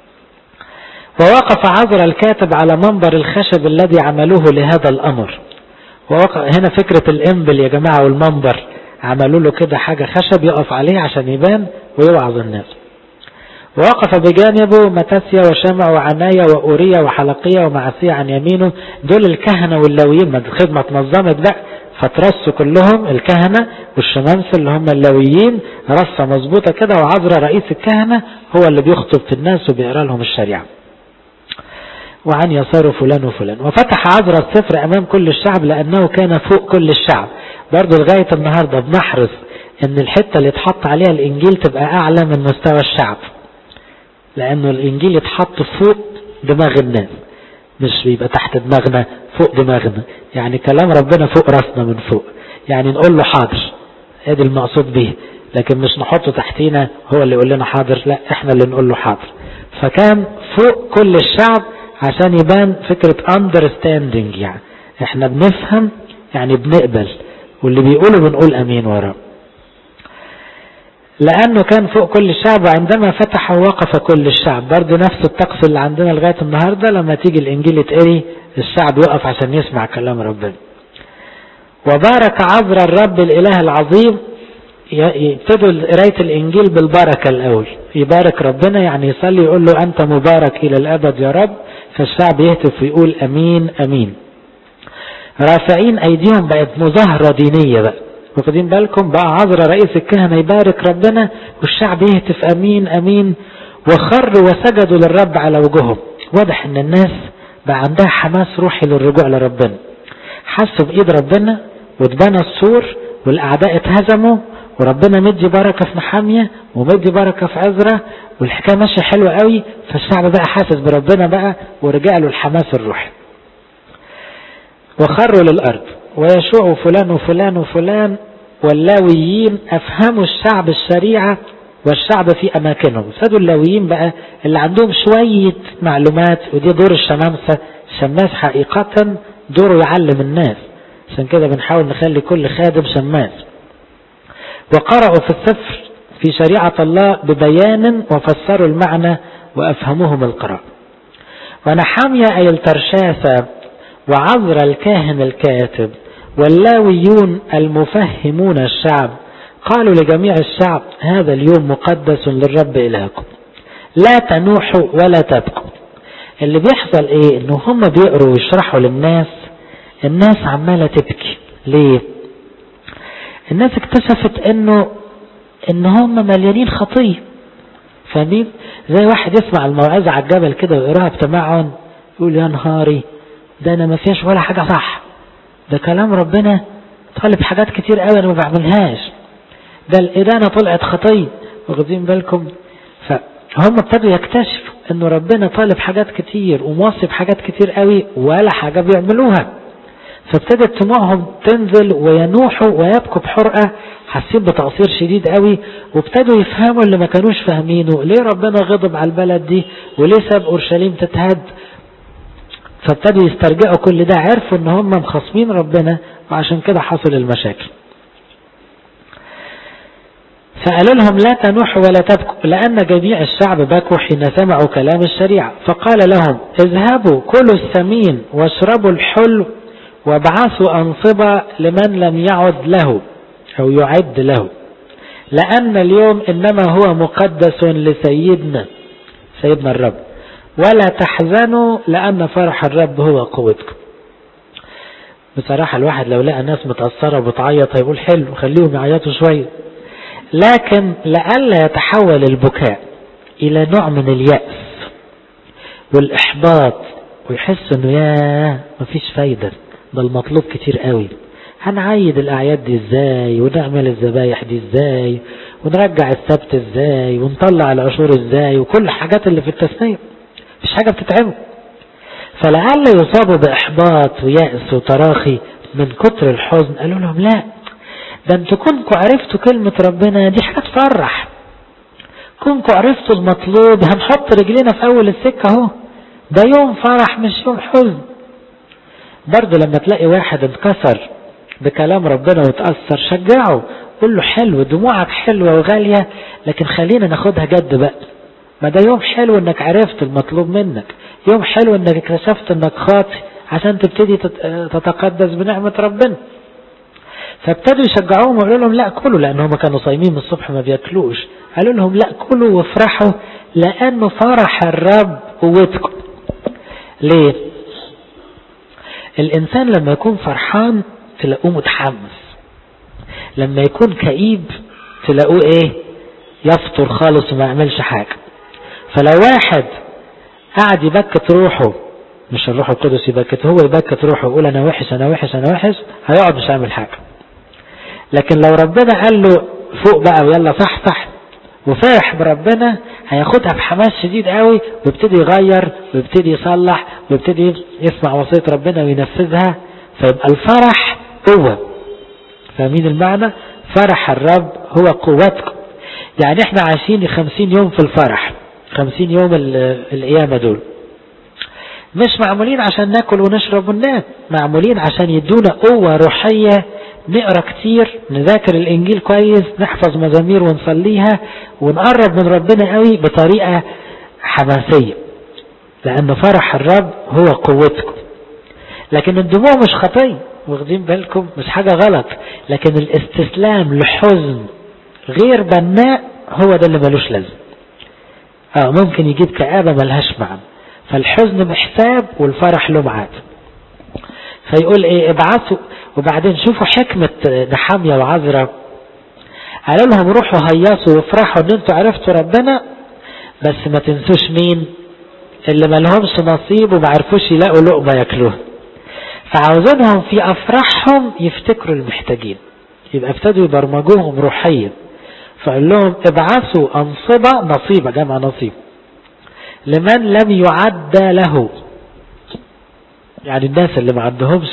[SPEAKER 1] ووقف عذر الكاتب على منبر الخشب الذي عملوه لهذا الأمر ووقف هنا فكرة الإنبل يا جماعة والمنبر عملوا له كده حاجة خشب يقف عليه عشان يبان ويوعظ الناس ووقف بجانبه متاسيا وشمع وعناية وأورية وحلقية ومعسية عن يمينه دول الكهنة واللويين ما الخدمة اتنظمت بقى فترصوا كلهم الكهنة والشمامسة اللي هم اللويين رصة مظبوطة كده وعذرا رئيس الكهنة هو اللي بيخطب في الناس وبيقرا لهم الشريعة وعن يساره فلان وفلان وفتح عذرا السفر أمام كل الشعب لأنه كان فوق كل الشعب برضو لغاية النهاردة بنحرص أن الحتة اللي اتحط عليها الإنجيل تبقى أعلى من مستوى الشعب لأنه الإنجيل يتحط فوق دماغ الناس مش بيبقى تحت دماغنا فوق دماغنا يعني كلام ربنا فوق راسنا من فوق يعني نقول له حاضر ادي المقصود به لكن مش نحطه تحتينا هو اللي يقول لنا حاضر لا احنا اللي نقول له حاضر فكان فوق كل الشعب عشان يبان فكرة understanding يعني احنا بنفهم يعني بنقبل واللي بيقوله بنقول امين وراه لانه كان فوق كل الشعب وعندما فتح وقف كل الشعب برضه نفس الطقس اللي عندنا لغاية النهاردة لما تيجي الانجيل يتقري الشعب يقف عشان يسمع كلام ربنا وبارك عذر الرب الاله العظيم يبتدوا قراية الانجيل بالبركة الاول يبارك ربنا يعني يصلي يقول له انت مبارك الى الابد يا رب فالشعب يهتف ويقول امين امين رافعين ايديهم بقت مظاهرة دينية بقى واخدين بالكم بقى عذرا رئيس الكهنة يبارك ربنا والشعب يهتف امين امين وخروا وسجدوا للرب على وجوههم واضح ان الناس بقى عندها حماس روحي للرجوع لربنا حسوا بايد ربنا واتبنى السور والاعداء اتهزموا وربنا مدي بركة في محامية ومدي بركة في عزرة والحكاية ماشية حلوة قوي فالشعب بقى حاسس بربنا بقى ورجع له الحماس الروحي وخروا للأرض ويشوع فلان وفلان وفلان واللاويين أفهموا الشعب الشريعة والشعب في أماكنهم ابتدوا اللاويين بقى اللي عندهم شوية معلومات ودي دور الشمامسة الشماس حقيقة دوره يعلم الناس عشان كده بنحاول نخلي كل خادم شماس وقرأوا في السفر في شريعة الله ببيان وفسروا المعنى وأفهموهم القراءة ونحميا أي الترشاسة وعذر الكاهن الكاتب واللاويون المفهمون الشعب قالوا لجميع الشعب هذا اليوم مقدس للرب إلهكم لا تنوحوا ولا تبكوا اللي بيحصل ايه انه هم بيقروا ويشرحوا للناس الناس عمالة تبكي ليه الناس اكتشفت انه ان هم مليانين خطية فاهمين زي واحد يسمع الموعظة على الجبل كده ويقراها بتمعن يقول يا نهاري ده انا ما فيهاش ولا حاجة صح ده كلام ربنا طالب حاجات كتير قوي انا ما بعملهاش ده الإدانة طلعت خطية واخدين بالكم فهم ابتدوا يكتشفوا انه ربنا طالب حاجات كتير وموصي بحاجات كتير قوي ولا حاجة بيعملوها فابتدت دموعهم تنزل وينوحوا ويبكوا بحرقة حاسين بتقصير شديد قوي وابتدوا يفهموا اللي ما كانوش فاهمينه ليه ربنا غضب على البلد دي وليه ساب اورشليم تتهد فابتدوا يسترجعوا كل ده عرفوا ان هم مخصمين ربنا وعشان كده حصل المشاكل فقالوا لهم لا تنوحوا ولا تبكوا لأن جميع الشعب بكوا حين سمعوا كلام الشريعة فقال لهم اذهبوا كلوا السمين واشربوا الحلو وابعثوا أنصبة لمن لم يعد له أو يعد له لأن اليوم إنما هو مقدس لسيدنا سيدنا الرب ولا تحزنوا لأن فرح الرب هو قوتكم بصراحة الواحد لو لقى ناس متأثرة وبتعيط هيقول حلو خليهم يعيطوا شوية لكن لئلا يتحول البكاء إلى نوع من اليأس والإحباط ويحس إنه ياه مفيش فايدة ده المطلوب كتير قوي هنعيد الأعياد دي إزاي ونعمل الذبايح دي إزاي ونرجع السبت إزاي ونطلع العشور إزاي وكل الحاجات اللي في التثنية مفيش حاجة بتتعمل فلعل يصابوا بإحباط ويأس وتراخي من كتر الحزن قالوا لهم لا ده انتوا كنكوا عرفتوا كلمة ربنا دي حاجة تفرح كنكوا عرفتوا المطلوب هنحط رجلنا في أول السكة اهو ده يوم فرح مش يوم حزن برضه لما تلاقي واحد انكسر بكلام ربنا وتأثر شجعه قول له حلو دموعك حلوة وغالية لكن خلينا ناخدها جد بقى ما ده يوم حلو انك عرفت المطلوب منك يوم حلو انك اكتشفت انك خاطي عشان تبتدي تتقدس بنعمة ربنا فابتدوا يشجعوهم ويقولوا لهم لا كلوا لان هم كانوا صايمين من الصبح ما بياكلوش قالوا لهم لا كلوا وافرحوا لانه فرح الرب قوتكم ليه الانسان لما يكون فرحان تلاقوه متحمس لما يكون كئيب تلاقوه ايه يفطر خالص وما يعملش حاجة فلو واحد قاعد يبكت روحه مش الروح القدس يبكت هو يبكت روحه ويقول انا وحش انا وحش انا وحش هيقعد مش هيعمل حاجة لكن لو ربنا قال له فوق بقى ويلا صح صح وفرح بربنا هياخدها بحماس شديد قوي ويبتدي يغير ويبتدي يصلح ويبتدي يسمع وصية ربنا وينفذها فيبقى الفرح قوة فاهمين المعنى فرح الرب هو قوتكم يعني احنا عايشين خمسين يوم في الفرح خمسين يوم القيامة دول مش معمولين عشان ناكل ونشرب وننام معمولين عشان يدونا قوة روحية نقرا كتير نذاكر الانجيل كويس نحفظ مزامير ونصليها ونقرب من ربنا قوي بطريقة حماسية لان فرح الرب هو قوتكم لكن الدموع مش خطية واخدين بالكم مش حاجة غلط لكن الاستسلام لحزن غير بناء هو ده اللي ملوش لازم اه ممكن يجيب كآبة ملهاش معنى فالحزن بحساب والفرح له ميعاد فيقول ايه ابعثوا وبعدين شوفوا حكمة نحامية وعذرة قالوا لهم روحوا هيصوا وافرحوا ان انتوا عرفتوا ربنا بس ما تنسوش مين اللي ما لهمش نصيب وما عرفوش يلاقوا لقمة ياكلوها فعاوزينهم في افراحهم يفتكروا المحتاجين يبقى ابتدوا يبرمجوهم روحيا فقال لهم ابعثوا انصبة نصيبة جمع نصيب لمن لم يعد له يعني الناس اللي ما عندهمش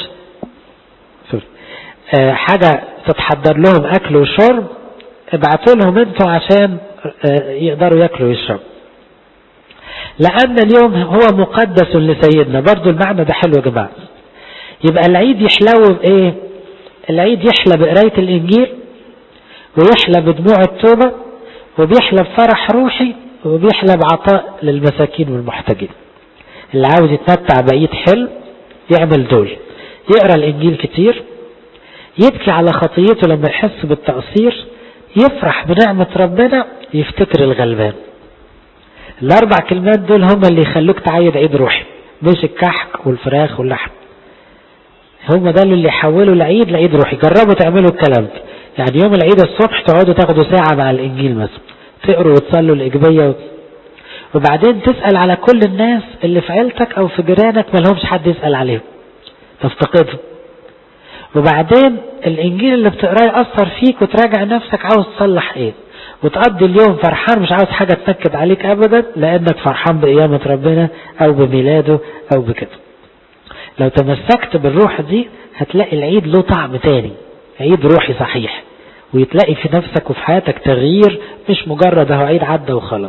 [SPEAKER 1] حاجة تتحضر لهم اكل وشرب ابعتوا لهم انتوا عشان يقدروا ياكلوا ويشربوا لأن اليوم هو مقدس لسيدنا برضو المعنى ده حلو يا جماعة يبقى العيد يحلو بإيه العيد يحلى بقراية الإنجيل ويحلى بدموع التوبة وبيحلى بفرح روحي وبيحلى بعطاء للمساكين والمحتاجين اللي عاوز يتمتع بعيد حلو يعمل دول يقرأ الإنجيل كتير يبكي على خطيته لما يحس بالتقصير يفرح بنعمة ربنا يفتكر الغلبان الأربع كلمات دول هم اللي يخلوك تعيد عيد روحي مش الكحك والفراخ واللحم هم ده اللي يحولوا العيد لعيد روحي جربوا تعملوا الكلام ده يعني يوم العيد الصبح تقعدوا تاخدوا ساعة مع الإنجيل مثلا تقروا وتصلوا الإجبية وبعدين تسأل على كل الناس اللي في عيلتك أو في جيرانك ما لهمش حد يسأل عليهم تفتقدهم وبعدين الإنجيل اللي بتقراه يأثر فيك وتراجع نفسك عاوز تصلح إيه وتقضي اليوم فرحان مش عاوز حاجة تنكد عليك أبدا لأنك فرحان بقيامة ربنا أو بميلاده أو بكده لو تمسكت بالروح دي هتلاقي العيد له طعم تاني عيد روحي صحيح ويتلاقي في نفسك وفي حياتك تغيير مش مجرد اهو عيد عدى وخلاص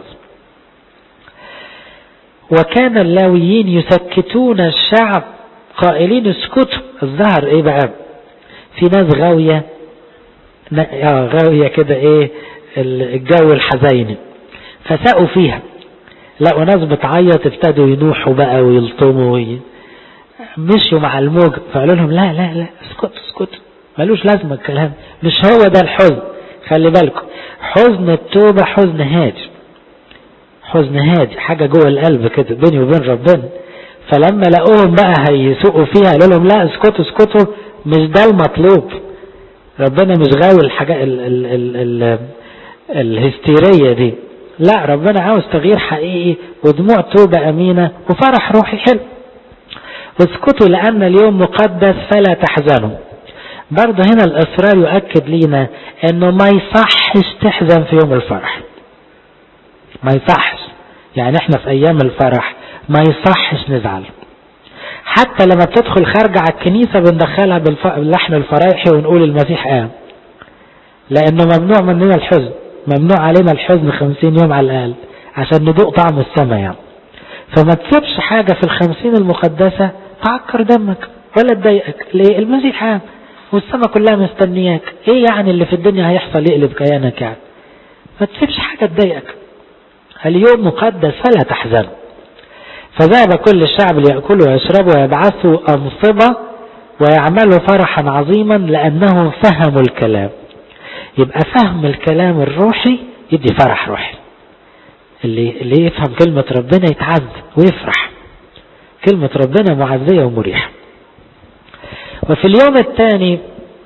[SPEAKER 1] وكان اللاويين يسكتون الشعب قائلين اسكتوا الظهر ايه بقى في ناس غاوية اه غاوية كده ايه الجو الحزيني فسقوا فيها لقوا ناس بتعيط ابتدوا ينوحوا بقى ويلطموا وي... مشوا مع الموج فقالوا لهم لا لا لا اسكتوا اسكتوا ملوش لازمة الكلام مش هو ده الحزن خلي بالكم حزن التوبة حزن هادي حزن هادي حاجة جوه القلب كده بيني وبين ربنا فلما لقوهم بقى هيسوقوا فيها قالوا لهم لا اسكتوا اسكتوا مش ده المطلوب ربنا مش غاوي الحاجة ال ال ال ال الهستيرية دي لا ربنا عاوز تغيير حقيقي ودموع توبة أمينة وفرح روحي حلو اسكتوا لأن اليوم مقدس فلا تحزنوا برضه هنا الإصرار يؤكد لينا أنه ما يصحش تحزن في يوم الفرح ما يصحش يعني احنا في أيام الفرح ما يصحش نزعل حتى لما بتدخل خارجة على الكنيسة بندخلها باللحن الفرايحي ونقول المسيح قام لأنه ممنوع مننا الحزن ممنوع علينا الحزن خمسين يوم على الأقل عشان ندوق طعم السماء يعني فما تسيبش حاجة في الخمسين المقدسة تعكر دمك ولا تضايقك ليه المسيح قام والسماء كلها مستنياك ايه يعني اللي في الدنيا هيحصل يقلب كيانك يعني ما تسيبش حاجة تضايقك اليوم مقدس فلا تحزن فذهب كل الشعب ليأكلوا ويشربوا ويبعثوا أنصبة ويعملوا فرحا عظيما لأنهم فهموا الكلام يبقى فهم الكلام الروحي يدي فرح روحي اللي, اللي يفهم كلمة ربنا يتعز ويفرح كلمة ربنا معزية ومريحة وفي اليوم الثاني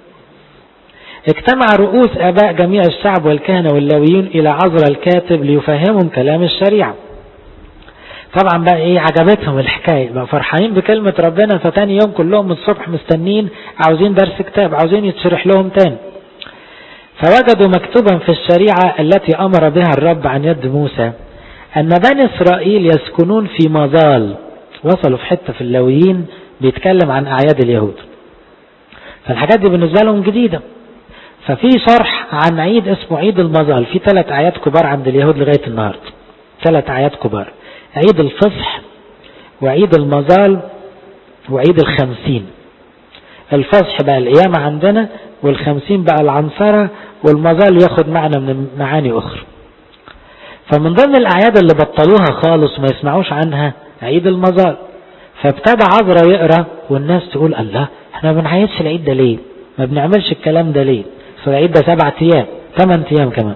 [SPEAKER 1] اجتمع رؤوس اباء جميع الشعب والكهنة واللاويين الى عذر الكاتب ليفهمهم كلام الشريعة طبعا بقى ايه عجبتهم الحكاية بقى فرحانين بكلمة ربنا فتاني يوم كلهم من الصبح مستنين عاوزين درس كتاب عاوزين يتشرح لهم تاني فوجدوا مكتوبا في الشريعة التي امر بها الرب عن يد موسى ان بني اسرائيل يسكنون في مظال وصلوا في حتة في اللاويين بيتكلم عن اعياد اليهود فالحاجات دي بالنسبة لهم جديدة ففي شرح عن عيد اسمه عيد المظال في ثلاث اعياد كبار عند اليهود لغاية النهاردة ثلاث اعياد كبار عيد الفصح وعيد المظال وعيد الخمسين الفصح بقى القيامة عندنا والخمسين بقى العنصرة والمظال ياخد معنى من معاني أخرى فمن ضمن الأعياد اللي بطلوها خالص وما يسمعوش عنها عيد المظال فابتدى عذرا يقرأ والناس تقول الله احنا ما بنعيدش العيد ده ليه ما بنعملش الكلام ده ليه فالعيد ده سبعة ايام ثمان ايام كمان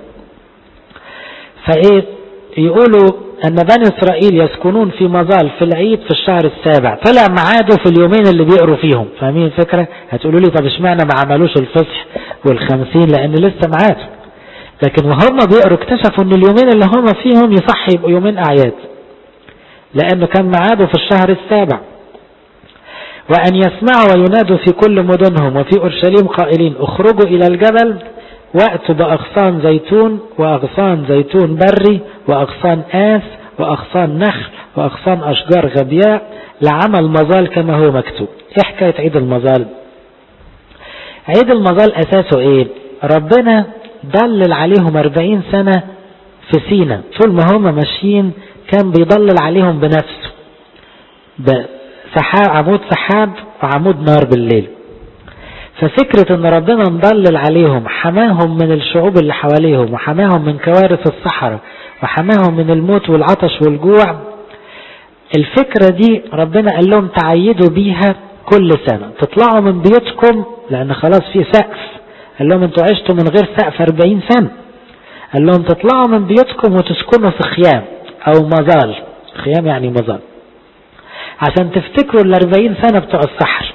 [SPEAKER 1] فايه يقولوا ان بني اسرائيل يسكنون في مظال في العيد في الشهر السابع طلع ميعاده في اليومين اللي بيقروا فيهم فاهمين الفكرة هتقولوا لي طب اشمعنى ما عملوش الفصح والخمسين لان لسه ميعاده لكن وهم بيقروا اكتشفوا ان اليومين اللي هم فيهم يصح يبقوا يومين اعياد لانه كان ميعاده في الشهر السابع وأن يسمعوا وينادوا في كل مدنهم وفي أورشليم قائلين اخرجوا إلى الجبل وأتوا بأغصان زيتون وأغصان زيتون بري وأغصان آس وأغصان نخل وأغصان أشجار غبياء لعمل مظال كما هو مكتوب إيه حكاية عيد المظال عيد المظال أساسه إيه ربنا دلل عليهم أربعين سنة في سينا طول ما هم ماشيين كان بيضلل عليهم بنفسه بسحاب عمود سحاب وعمود نار بالليل ففكرة ان ربنا مضلل عليهم حماهم من الشعوب اللي حواليهم وحماهم من كوارث الصحراء وحماهم من الموت والعطش والجوع الفكرة دي ربنا قال لهم تعيدوا بيها كل سنة تطلعوا من بيوتكم لان خلاص في سقف قال لهم انتوا عشتوا من غير سقف 40 سنة قال لهم تطلعوا من بيوتكم وتسكنوا في خيام او مظال خيام يعني مظال عشان تفتكروا ال 40 سنة بتوع الصحر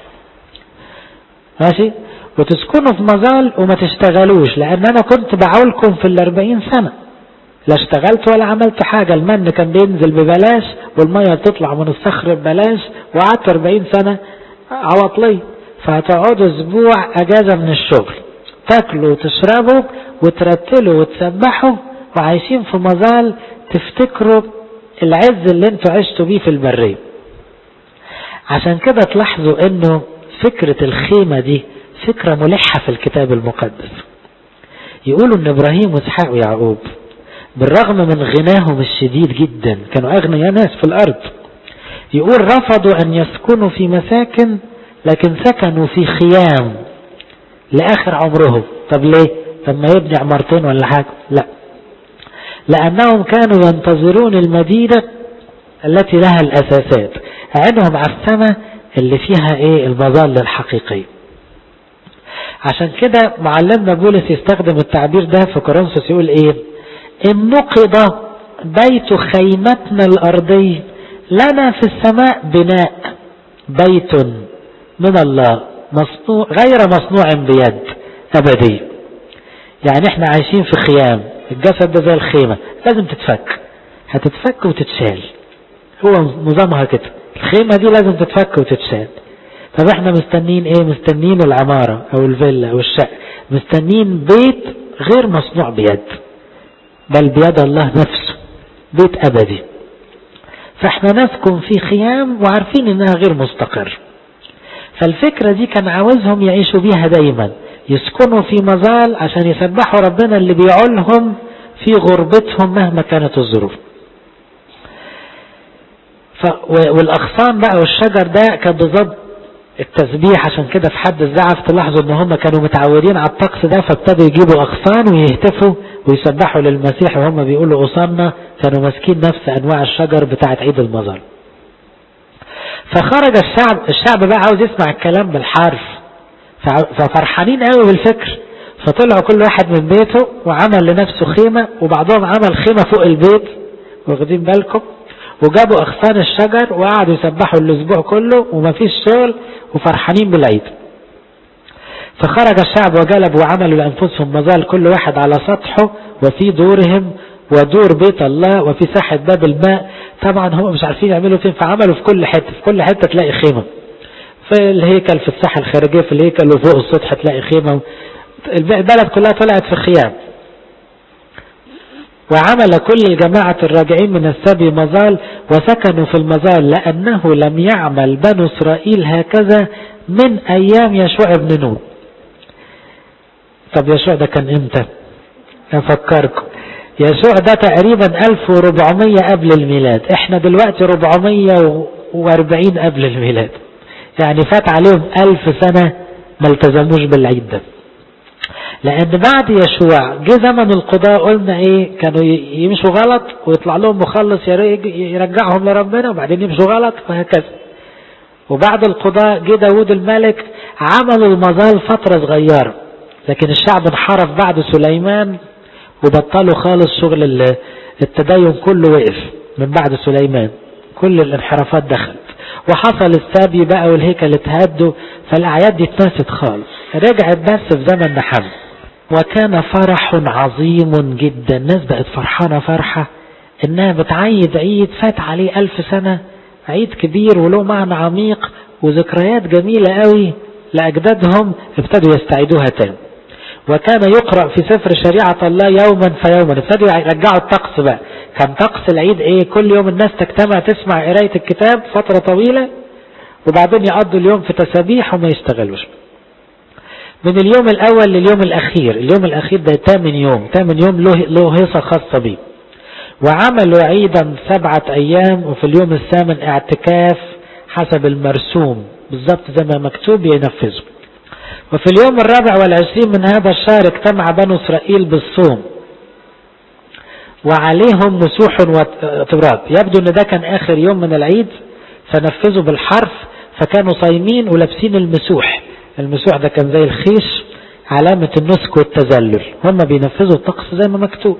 [SPEAKER 1] ماشي وتسكنوا في مظال وما تشتغلوش لان انا كنت بعولكم في ال 40 سنة لا اشتغلت ولا عملت حاجة المن كان بينزل ببلاش والمية تطلع من الصخر ببلاش وقعدت 40 سنة عواطلي فهتقعدوا اسبوع اجازة من الشغل تاكلوا وتشربوا وترتلوا وتسبحوا وعايشين في مظال تفتكروا العز اللي انتوا عشتوا بيه في البرية عشان كده تلاحظوا انه فكرة الخيمة دي فكرة ملحة في الكتاب المقدس يقولوا ان ابراهيم واسحاق ويعقوب بالرغم من غناهم الشديد جدا كانوا اغنياء ناس في الارض يقول رفضوا ان يسكنوا في مساكن لكن سكنوا في خيام لاخر عمرهم طب ليه طب ما يبني عمارتين ولا حاجة لا لانهم كانوا ينتظرون المدينة التي لها الاساسات عينهم على السماء اللي فيها ايه المظل الحقيقي عشان كده معلمنا بولس يستخدم التعبير ده في كورنثوس يقول ايه ان نقض بيت خيمتنا الارضي لنا في السماء بناء بيت من الله مصنوع غير مصنوع بيد ابدي يعني احنا عايشين في خيام الجسد ده زي الخيمة لازم تتفك هتتفك وتتشال هو نظامها كده الخيمة دي لازم تتفك وتتشال طب احنا مستنين ايه مستنين العمارة او الفيلا او الشقة مستنين بيت غير مصنوع بيد بل بيد الله نفسه بيت ابدي فاحنا نسكن في خيام وعارفين انها غير مستقر فالفكرة دي كان عاوزهم يعيشوا بيها دايما يسكنوا في مظال عشان يسبحوا ربنا اللي بيعولهم في غربتهم مهما كانت الظروف ف... والاغصان بقى والشجر ده كان بالظبط التسبيح عشان كده في حد الزعف تلاحظوا ان هم كانوا متعودين على الطقس ده فابتدوا يجيبوا اغصان ويهتفوا ويسبحوا للمسيح وهم بيقولوا أصنا كانوا ماسكين نفس انواع الشجر بتاعت عيد المظل فخرج الشعب الشعب بقى عاوز يسمع الكلام بالحرف ففرحانين قوي بالفكر فطلعوا كل واحد من بيته وعمل لنفسه خيمة وبعضهم عمل خيمة فوق البيت واخدين بالكم وجابوا اغصان الشجر وقعدوا يسبحوا الاسبوع كله ومفيش شغل وفرحانين بالعيد فخرج الشعب وجلبوا وعملوا لانفسهم مظال كل واحد على سطحه وفي دورهم ودور بيت الله وفي ساحة باب الماء طبعا هم مش عارفين يعملوا فين فعملوا في كل حتة في كل حتة تلاقي خيمة في الهيكل في الساحة الخارجية في الهيكل وفوق السطح تلاقي خيمة البلد كلها طلعت في خيام وعمل كل جماعة الراجعين من السبي مظال وسكنوا في المظال لأنه لم يعمل بنو إسرائيل هكذا من أيام يشوع بن نون طب يشوع ده كان امتى أفكركم يشوع ده تقريبا 1400 قبل الميلاد احنا دلوقتي 440 قبل الميلاد يعني فات عليهم ألف سنة ما التزموش بالعيد ده لأن بعد يشوع جه زمن القضاء قلنا إيه كانوا يمشوا غلط ويطلع لهم مخلص يرجعهم لربنا وبعدين يمشوا غلط وهكذا وبعد القضاء جه داود الملك عملوا المظال فترة صغيرة لكن الشعب انحرف بعد سليمان وبطلوا خالص شغل التدين كله وقف من بعد سليمان كل الانحرافات دخلت وحصل السبي بقى والهيكل اتهدوا فالأعياد دي اتنست خالص رجعت بس في زمن نحمد وكان فرح عظيم جدا الناس بقت فرحانة فرحة انها بتعيد عيد فات عليه ألف سنة عيد كبير وله معنى عميق وذكريات جميلة قوي لأجدادهم ابتدوا يستعيدوها تاني وكان يقرأ في سفر شريعة الله يوما فيوما ابتدوا يرجعوا الطقس بقى كان طقس العيد ايه كل يوم الناس تجتمع تسمع قراية الكتاب فترة طويلة وبعدين يقضوا اليوم في تسابيح وما يشتغلوش من اليوم الاول لليوم الاخير اليوم الاخير ده تامن يوم تامن يوم له له هيصة خاصة بيه وعملوا عيدا سبعة أيام وفي اليوم الثامن اعتكاف حسب المرسوم بالضبط زي ما مكتوب ينفذوا وفي اليوم الرابع والعشرين من هذا الشهر اجتمع بنو إسرائيل بالصوم وعليهم مسوح وتراب يبدو ان ده كان اخر يوم من العيد فنفذوا بالحرف فكانوا صايمين ولابسين المسوح المسوح ده كان زي الخيش علامة النسك والتذلل هم بينفذوا الطقس زي ما مكتوب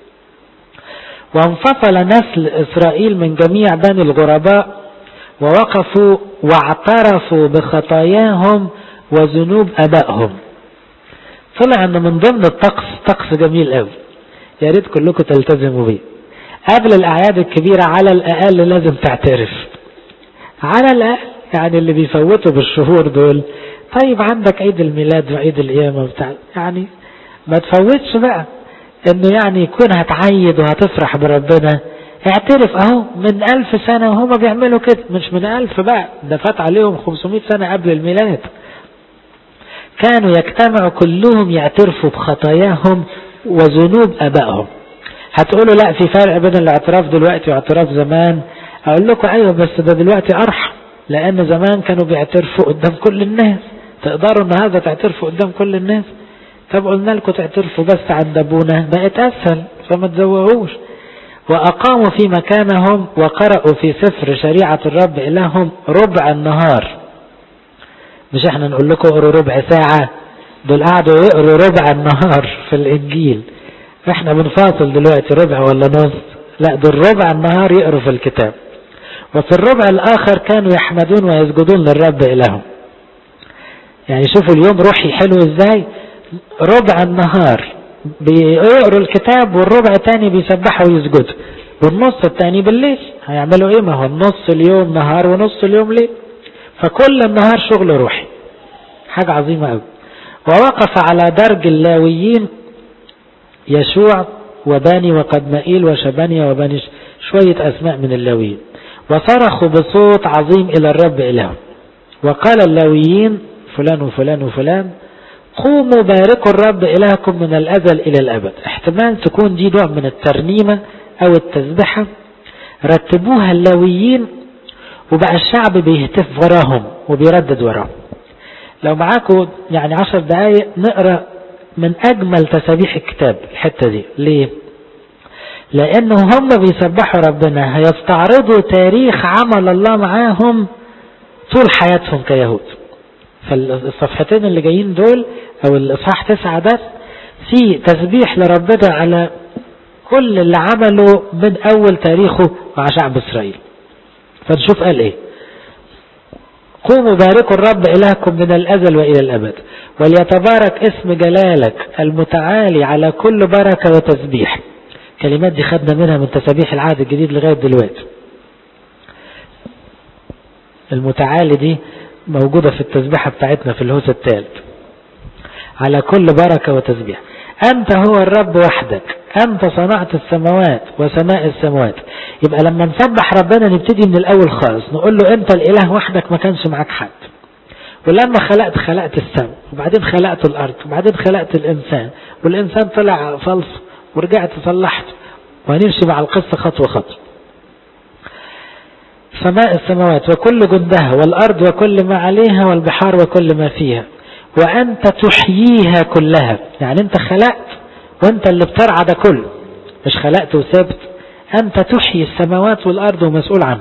[SPEAKER 1] وانفصل نسل إسرائيل من جميع بني الغرباء ووقفوا واعترفوا بخطاياهم وذنوب أبائهم طلع أن من ضمن الطقس طقس جميل قوي يا ريت كلكم تلتزموا بيه قبل الأعياد الكبيرة على الأقل لازم تعترف على الأقل يعني اللي بيفوتوا بالشهور دول طيب عندك عيد الميلاد وعيد القيامة بتاع يعني ما تفوتش بقى انه يعني يكون هتعيد وهتفرح بربنا اعترف اهو من الف سنة وهما بيعملوا كده مش من الف بقى ده فات عليهم 500 سنة قبل الميلاد كانوا يجتمعوا كلهم يعترفوا بخطاياهم وذنوب ابائهم هتقولوا لا في فرق بين الاعتراف دلوقتي واعتراف زمان اقول لكم ايوه بس ده دلوقتي ارحم لان زمان كانوا بيعترفوا قدام كل الناس تقدروا النهارده تعترفوا قدام كل الناس طب قلنا لكم تعترفوا بس عند ابونا بقت اسهل فما تزوقوش واقاموا في مكانهم وقرأوا في سفر شريعة الرب الههم ربع النهار مش احنا نقول لكم اقروا ربع ساعة دول قعدوا يقروا ربع النهار في الانجيل احنا بنفاصل دلوقتي ربع ولا نص لا دول ربع النهار يقروا في الكتاب وفي الربع الاخر كانوا يحمدون ويسجدون للرب الههم يعني شوفوا اليوم روحي حلو ازاي ربع النهار بيقروا الكتاب والربع تاني بيسبحوا ويسجدوا والنص التاني بالليل هيعملوا ايه ما هو النص اليوم نهار ونص اليوم ليل فكل النهار شغل روحي حاجة عظيمة قوي ووقف على درج اللاويين يشوع وباني وقدمائيل وشبانيا وبني شوية أسماء من اللاويين وصرخوا بصوت عظيم إلى الرب إلههم وقال اللاويين فلان وفلان وفلان قوموا باركوا الرب إلهكم من الأزل إلى الأبد احتمال تكون دي نوع من الترنيمة أو التسبحة رتبوها اللاويين وبقى الشعب بيهتف وراهم وبيردد وراهم لو معاكم يعني عشر دقايق نقرأ من أجمل تسابيح الكتاب الحتة دي ليه لأنه هم بيسبحوا ربنا هيستعرضوا تاريخ عمل الله معاهم طول حياتهم كيهود فالصفحتين اللي جايين دول او الاصحاح تسعة ده في تسبيح لربنا على كل اللي عمله من اول تاريخه مع شعب اسرائيل فنشوف قال ايه قوموا باركوا الرب إلهكم من الأزل وإلى الأبد وليتبارك اسم جلالك المتعالي على كل بركة وتسبيح كلمات دي خدنا منها من تسابيح العهد الجديد لغاية دلوقتي المتعالي دي موجودة في التسبيحة بتاعتنا في الهوس الثالث على كل بركة وتسبيح أنت هو الرب وحدك أنت صنعت السماوات وسماء السماوات يبقى لما نسبح ربنا نبتدي من الأول خالص نقول له أنت الإله وحدك ما كانش معاك حد ولما خلقت خلقت السماء وبعدين خلقت الأرض وبعدين خلقت الإنسان والإنسان طلع فلس ورجعت صلحته وهنمشي مع القصة خطوة خطوة سماء السماوات وكل جندها والأرض وكل ما عليها والبحار وكل ما فيها وأنت تحييها كلها يعني أنت خلقت وأنت اللي بترعى ده كله مش خلقت وسبت أنت تحيي السماوات والأرض ومسؤول عنه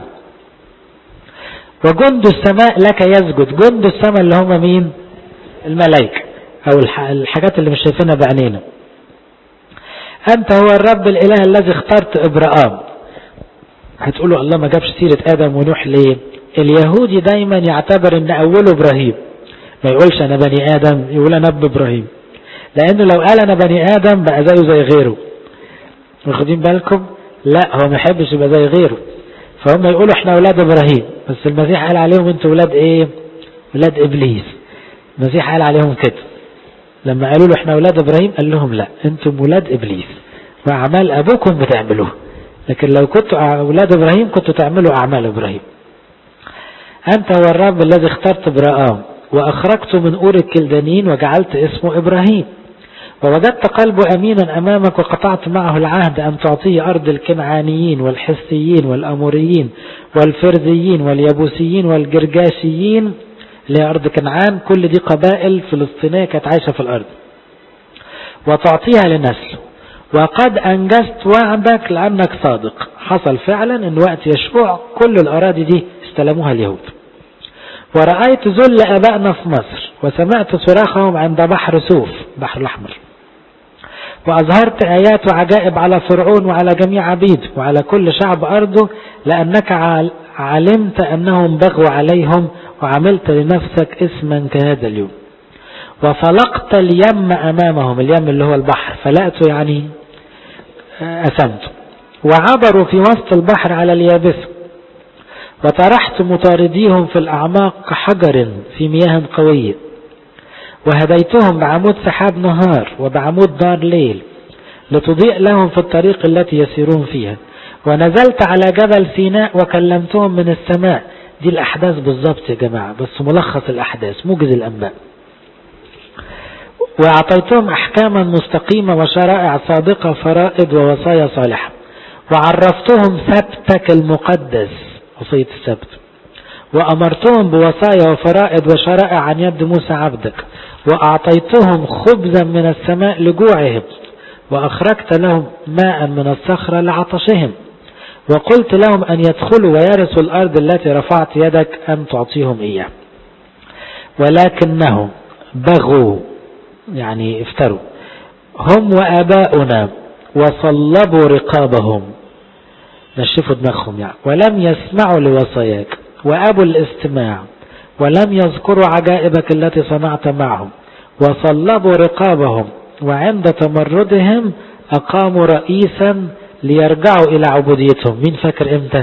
[SPEAKER 1] وجند السماء لك يسجد جند السماء اللي هم مين الملائكة أو الحاجات اللي مش شايفينها بعينينا أنت هو الرب الإله الذي اخترت إبراهام هتقولوا الله ما جابش سيرة آدم ونوح ليه اليهودي دايما يعتبر ان أوله إبراهيم ما يقولش أنا بني آدم يقول أنا اب إبراهيم لأنه لو قال أنا بني آدم بقى زيه زي غيره واخدين بالكم لا هو ما يحبش يبقى زي غيره فهم يقولوا احنا أولاد إبراهيم بس المسيح قال عليهم انتوا أولاد إيه أولاد إبليس المسيح قال عليهم كده لما قالوا له احنا أولاد إبراهيم قال لهم لا انتم أولاد إبليس وأعمال أبوكم بتعملوها لكن لو كنتوا أولاد إبراهيم كنتوا تعملوا أعمال إبراهيم أنت هو الرب الذي اخترت إبراهام وأخرجت من أور الكلدانيين وجعلت اسمه إبراهيم ووجدت قلبه أمينا أمامك وقطعت معه العهد أن تعطيه أرض الكنعانيين والحسيين والأموريين والفرزيين واليبوسيين والجرجاشيين اللي هي أرض كنعان كل دي قبائل فلسطينية كانت عايشة في الأرض وتعطيها لنسل وقد أنجزت وعدك لأنك صادق حصل فعلا أن وقت يشوع كل الأراضي دي استلموها اليهود ورأيت ذل أبائنا في مصر وسمعت صراخهم عند بحر سوف بحر الأحمر وأظهرت آيات وعجائب على فرعون وعلى جميع عبيده وعلى كل شعب أرضه لأنك علمت أنهم بغوا عليهم وعملت لنفسك اسما كهذا اليوم وفلقت اليم أمامهم اليم اللي هو البحر فلقته يعني أسمته وعبروا في وسط البحر على اليابس وطرحت مطارديهم في الأعماق كحجر في مياه قوية وهديتهم بعمود سحاب نهار وبعمود نار ليل لتضيء لهم في الطريق التي يسيرون فيها ونزلت على جبل سيناء وكلمتهم من السماء دي الأحداث بالظبط يا جماعة بس ملخص الأحداث موجز الأنباء وأعطيتهم أحكاما مستقيمة وشرائع صادقة فرائض ووصايا صالحة وعرفتهم سبتك المقدس وصية السبت وأمرتهم بوصايا وفرائض وشرائع عن يد موسى عبدك وأعطيتهم خبزا من السماء لجوعهم وأخرجت لهم ماء من الصخرة لعطشهم وقلت لهم أن يدخلوا ويرثوا الأرض التي رفعت يدك أن تعطيهم إياه ولكنهم بغوا يعني افتروا هم وآباؤنا وصلبوا رقابهم نشفوا دماغهم يعني ولم يسمعوا لوصاياك وأبوا الاستماع ولم يذكروا عجائبك التي صنعت معهم وصلبوا رقابهم وعند تمردهم أقاموا رئيسا ليرجعوا إلى عبوديتهم مين فاكر إمتى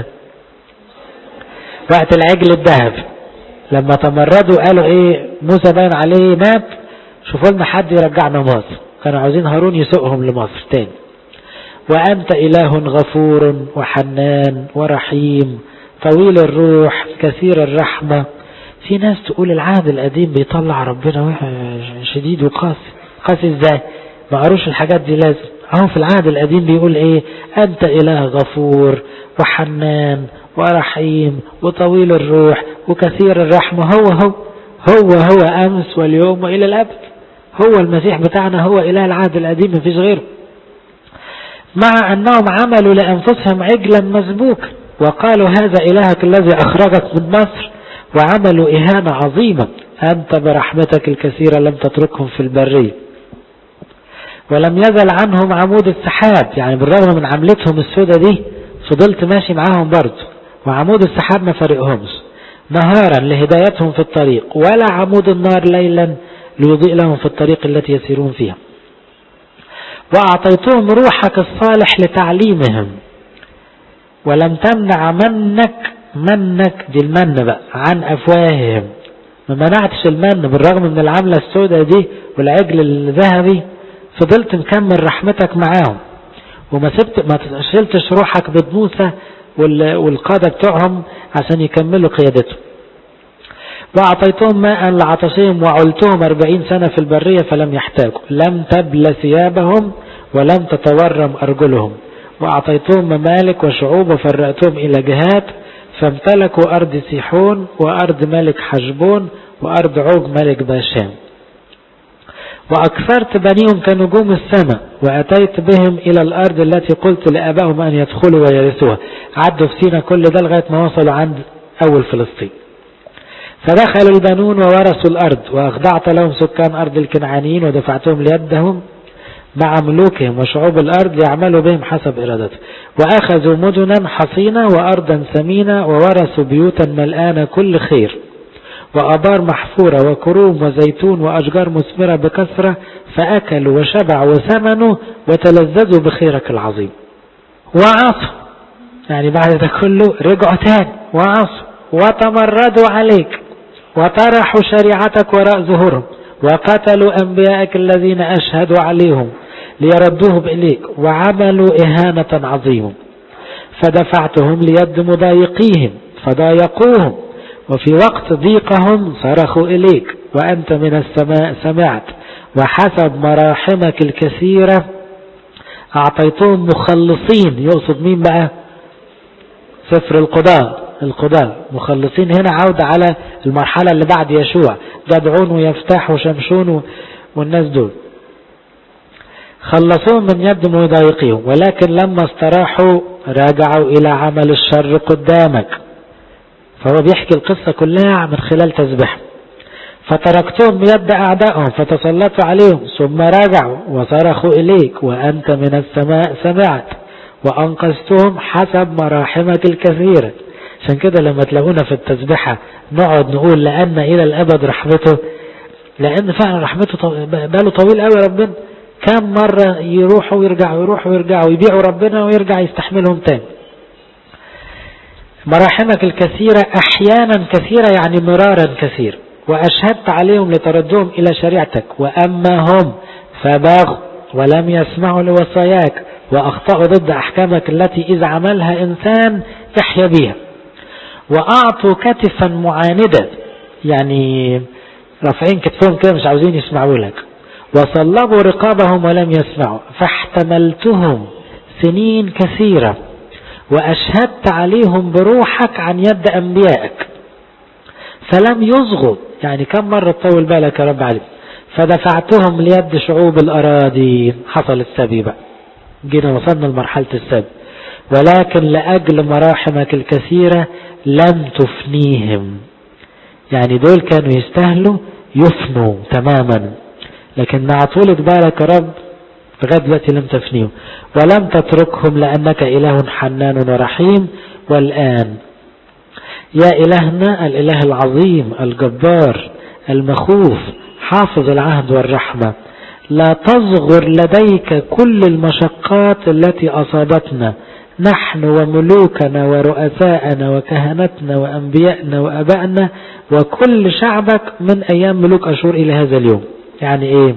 [SPEAKER 1] وقت العجل الذهب لما تمردوا قالوا إيه موسى باين عليه مات شوفوا لنا حد يرجعنا مصر كانوا عاوزين هارون يسوقهم لمصر تاني وأنت إله غفور وحنان ورحيم طويل الروح كثير الرحمة في ناس تقول العهد القديم بيطلع ربنا شديد وقاسي قاسي ازاي ما قروش الحاجات دي لازم اهو في العهد القديم بيقول ايه انت اله غفور وحنان ورحيم وطويل الروح وكثير الرحمة هو هو هو هو امس واليوم والى الابد هو المسيح بتاعنا هو اله العهد القديم مفيش غيره مع انهم عملوا لانفسهم عجلا مسبوكا وقالوا هذا إلهك الذي أخرجك من مصر وعملوا إهانة عظيمة أنت برحمتك الكثيرة لم تتركهم في البرية ولم يزل عنهم عمود السحاب يعني بالرغم من عملتهم السودة دي فضلت ماشي معاهم برضه وعمود السحاب ما فرقهمش نهارا لهدايتهم في الطريق ولا عمود النار ليلا ليضيء لهم في الطريق التي يسيرون فيها وأعطيتهم روحك الصالح لتعليمهم ولم تمنع منك منك دي المن بقى عن أفواههم ما منعتش المن بالرغم من العملة السوداء دي والعجل الذهبي فضلت مكمل رحمتك معاهم وما سبت ما شلتش روحك ضد موسى والقادة بتوعهم عشان يكملوا قيادته وأعطيتهم ماء لعطشهم وعلتهم أربعين سنة في البرية فلم يحتاجوا لم تبل ثيابهم ولم تتورم أرجلهم وأعطيتهم ممالك وشعوب وفرقتهم إلى جهات فامتلكوا أرض سيحون وأرض ملك حجبون وأرض عوج ملك باشان وأكثرت بنيهم كنجوم السماء وأتيت بهم إلى الأرض التي قلت لآبائهم أن يدخلوا ويرثوها عدوا في سينا كل ده لغاية ما وصلوا عند أول فلسطين فدخلوا البنون وورثوا الأرض وأخضعت لهم سكان أرض الكنعانيين ودفعتهم ليدهم مع ملوكهم وشعوب الأرض يعملوا بهم حسب إرادته وأخذوا مدنا حصينة وأرضا ثمينة وورثوا بيوتا ملآنة كل خير وأبار محفورة وكروم وزيتون وأشجار مثمرة بكثرة فأكلوا وشبعوا وثمنوا وتلذذوا بخيرك العظيم وعصوا يعني بعد ده كله رجعوا تاني وعصوا وتمردوا عليك وطرحوا شريعتك وراء ظهورهم وقتلوا أنبيائك الذين أشهدوا عليهم ليردوهم إليك وعملوا إهانة عظيمة فدفعتهم ليد مضايقيهم فضايقوهم وفي وقت ضيقهم صرخوا إليك وأنت من السماء سمعت وحسب مراحمك الكثيرة أعطيتهم مخلصين يقصد مين بقى سفر القضاء القضاء مخلصين هنا عودة على المرحلة اللي بعد يشوع جدعون ويفتح وشمشون والناس دول خلصوهم من يد مضايقهم ولكن لما استراحوا راجعوا إلى عمل الشر قدامك فهو بيحكي القصة كلها من خلال تسبيح فتركتهم يد أعدائهم فتسلطوا عليهم ثم رجعوا وصرخوا إليك وأنت من السماء سمعت وأنقذتهم حسب مراحمك الكثيرة عشان كده لما تلاقونا في التسبيحة نقعد نقول لأن إلى الأبد رحمته لأن فعلا رحمته باله طويل قوي ربنا كم مرة يروحوا ويرجعوا يروحوا ويرجعوا يبيعوا ربنا ويرجع يستحملهم تاني مراحمك الكثيرة أحيانا كثيرة يعني مرارا كثير وأشهدت عليهم لتردهم إلى شريعتك وأما هم فباغوا ولم يسمعوا لوصاياك وأخطأوا ضد أحكامك التي إذا عملها إنسان يحيا بها وأعطوا كتفا معاندة يعني رافعين كتفهم كده مش عاوزين يسمعوا لك وصلبوا رقابهم ولم يسمعوا فاحتملتهم سنين كثيرة وأشهدت عليهم بروحك عن يد أنبيائك فلم يصغوا يعني كم مرة تطول بالك يا رب عليهم فدفعتهم ليد شعوب الأراضي حصل السبي بقى جينا وصلنا لمرحلة السبي ولكن لأجل مراحمك الكثيرة لم تفنيهم يعني دول كانوا يستاهلوا يفنوا تماما لكن مع طولة بالك يا رب لغاية دلوقتي لم تفنيهم ولم تتركهم لأنك إله حنان ورحيم والآن يا إلهنا الإله العظيم الجبار المخوف حافظ العهد والرحمة لا تصغر لديك كل المشقات التي أصابتنا نحن وملوكنا ورؤساءنا وكهنتنا وأنبيائنا وأبائنا وكل شعبك من أيام ملوك أشور إلى هذا اليوم يعني إيه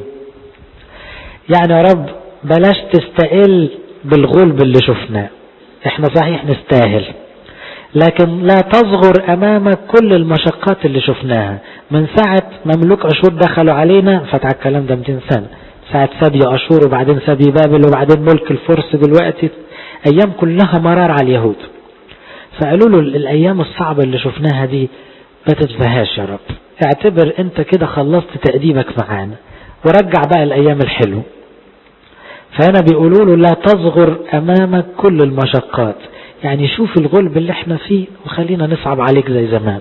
[SPEAKER 1] يعني يا رب بلاش تستقل بالغلب اللي شفناه احنا صحيح نستاهل لكن لا تصغر امامك كل المشقات اللي شفناها من ساعة مملوك اشور دخلوا علينا فتح الكلام ده 200 سنة ساعة سبي اشور وبعدين سبي بابل وبعدين ملك الفرس دلوقتي ايام كلها مرار على اليهود فقالوا له الايام الصعبة اللي شفناها دي ما تنساهاش يا رب اعتبر انت كده خلصت تأديبك معانا ورجع بقى الايام الحلوه فهنا بيقولوا له لا تصغر امامك كل المشقات يعني شوف الغلب اللي احنا فيه وخلينا نصعب عليك زي زمان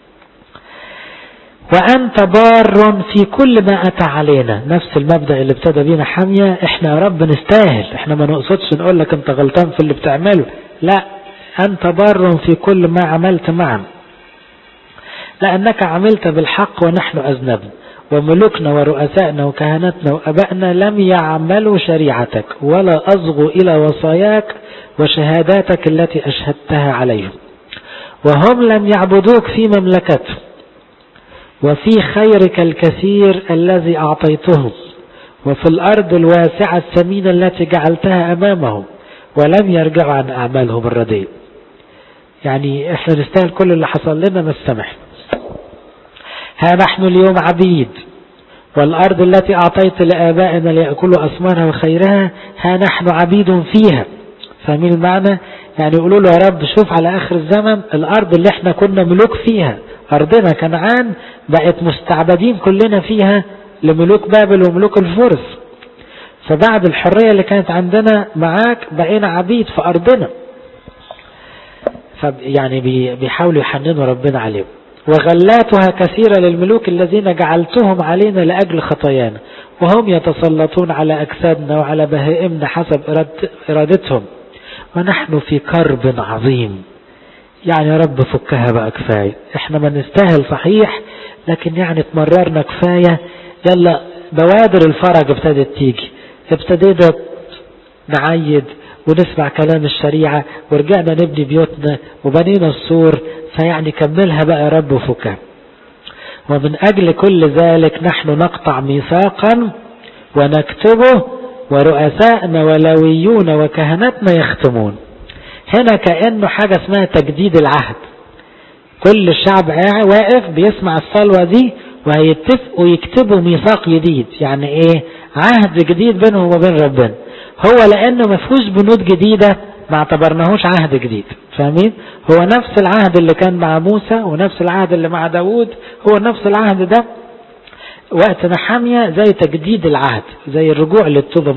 [SPEAKER 1] وأنت بار في كل ما أتى علينا نفس المبدأ اللي ابتدى بينا حامية احنا يا رب نستاهل احنا ما نقصدش نقول لك انت غلطان في اللي بتعمله لا أنت بار في كل ما عملت معا لأنك عملت بالحق ونحن أذنبنا وملوكنا ورؤسائنا وكهنتنا وأبائنا لم يعملوا شريعتك ولا أصغوا إلى وصاياك وشهاداتك التي أشهدتها عليهم وهم لم يعبدوك في مملكتهم وفي خيرك الكثير الذي أعطيتهم وفي الأرض الواسعة الثمينة التي جعلتها أمامهم ولم يرجعوا عن أعمالهم الرديء يعني احنا نستاهل كل اللي حصل لنا ما السمح ها نحن اليوم عبيد والأرض التي أعطيت لآبائنا ليأكلوا أثمارها وخيرها ها نحن عبيد فيها فاهمين المعنى يعني يقولوا له يا رب شوف على آخر الزمن الأرض اللي احنا كنا ملوك فيها أرضنا كنعان بقت مستعبدين كلنا فيها لملوك بابل وملوك الفرس فبعد الحرية اللي كانت عندنا معاك بقينا عبيد في أرضنا يعني بيحاولوا يحننوا ربنا عليهم وغلاتها كثيرة للملوك الذين جعلتهم علينا لأجل خطايانا وهم يتسلطون على أجسادنا وعلى بهائمنا حسب إرادتهم ونحن في كرب عظيم يعني يا رب فكها بقى كفاية احنا ما نستاهل صحيح لكن يعني تمررنا كفاية يلا بوادر الفرج ابتدت تيجي ابتدينا نعيد ونسمع كلام الشريعة ورجعنا نبني بيوتنا وبنينا السور فيعني كملها بقى يا رب وفكها ومن أجل كل ذلك نحن نقطع ميثاقا ونكتبه ورؤساءنا ولويون وكهنتنا يختمون هنا كأنه حاجة اسمها تجديد العهد كل الشعب واقف بيسمع الصلوة دي وهيتفقوا يكتبوا ميثاق جديد يعني ايه عهد جديد بينهم وبين ربنا هو لانه ما فيهوش بنود جديدة ما اعتبرناهوش عهد جديد فاهمين هو نفس العهد اللي كان مع موسى ونفس العهد اللي مع داود هو نفس العهد ده وقت نحامية زي تجديد العهد زي الرجوع للتوبة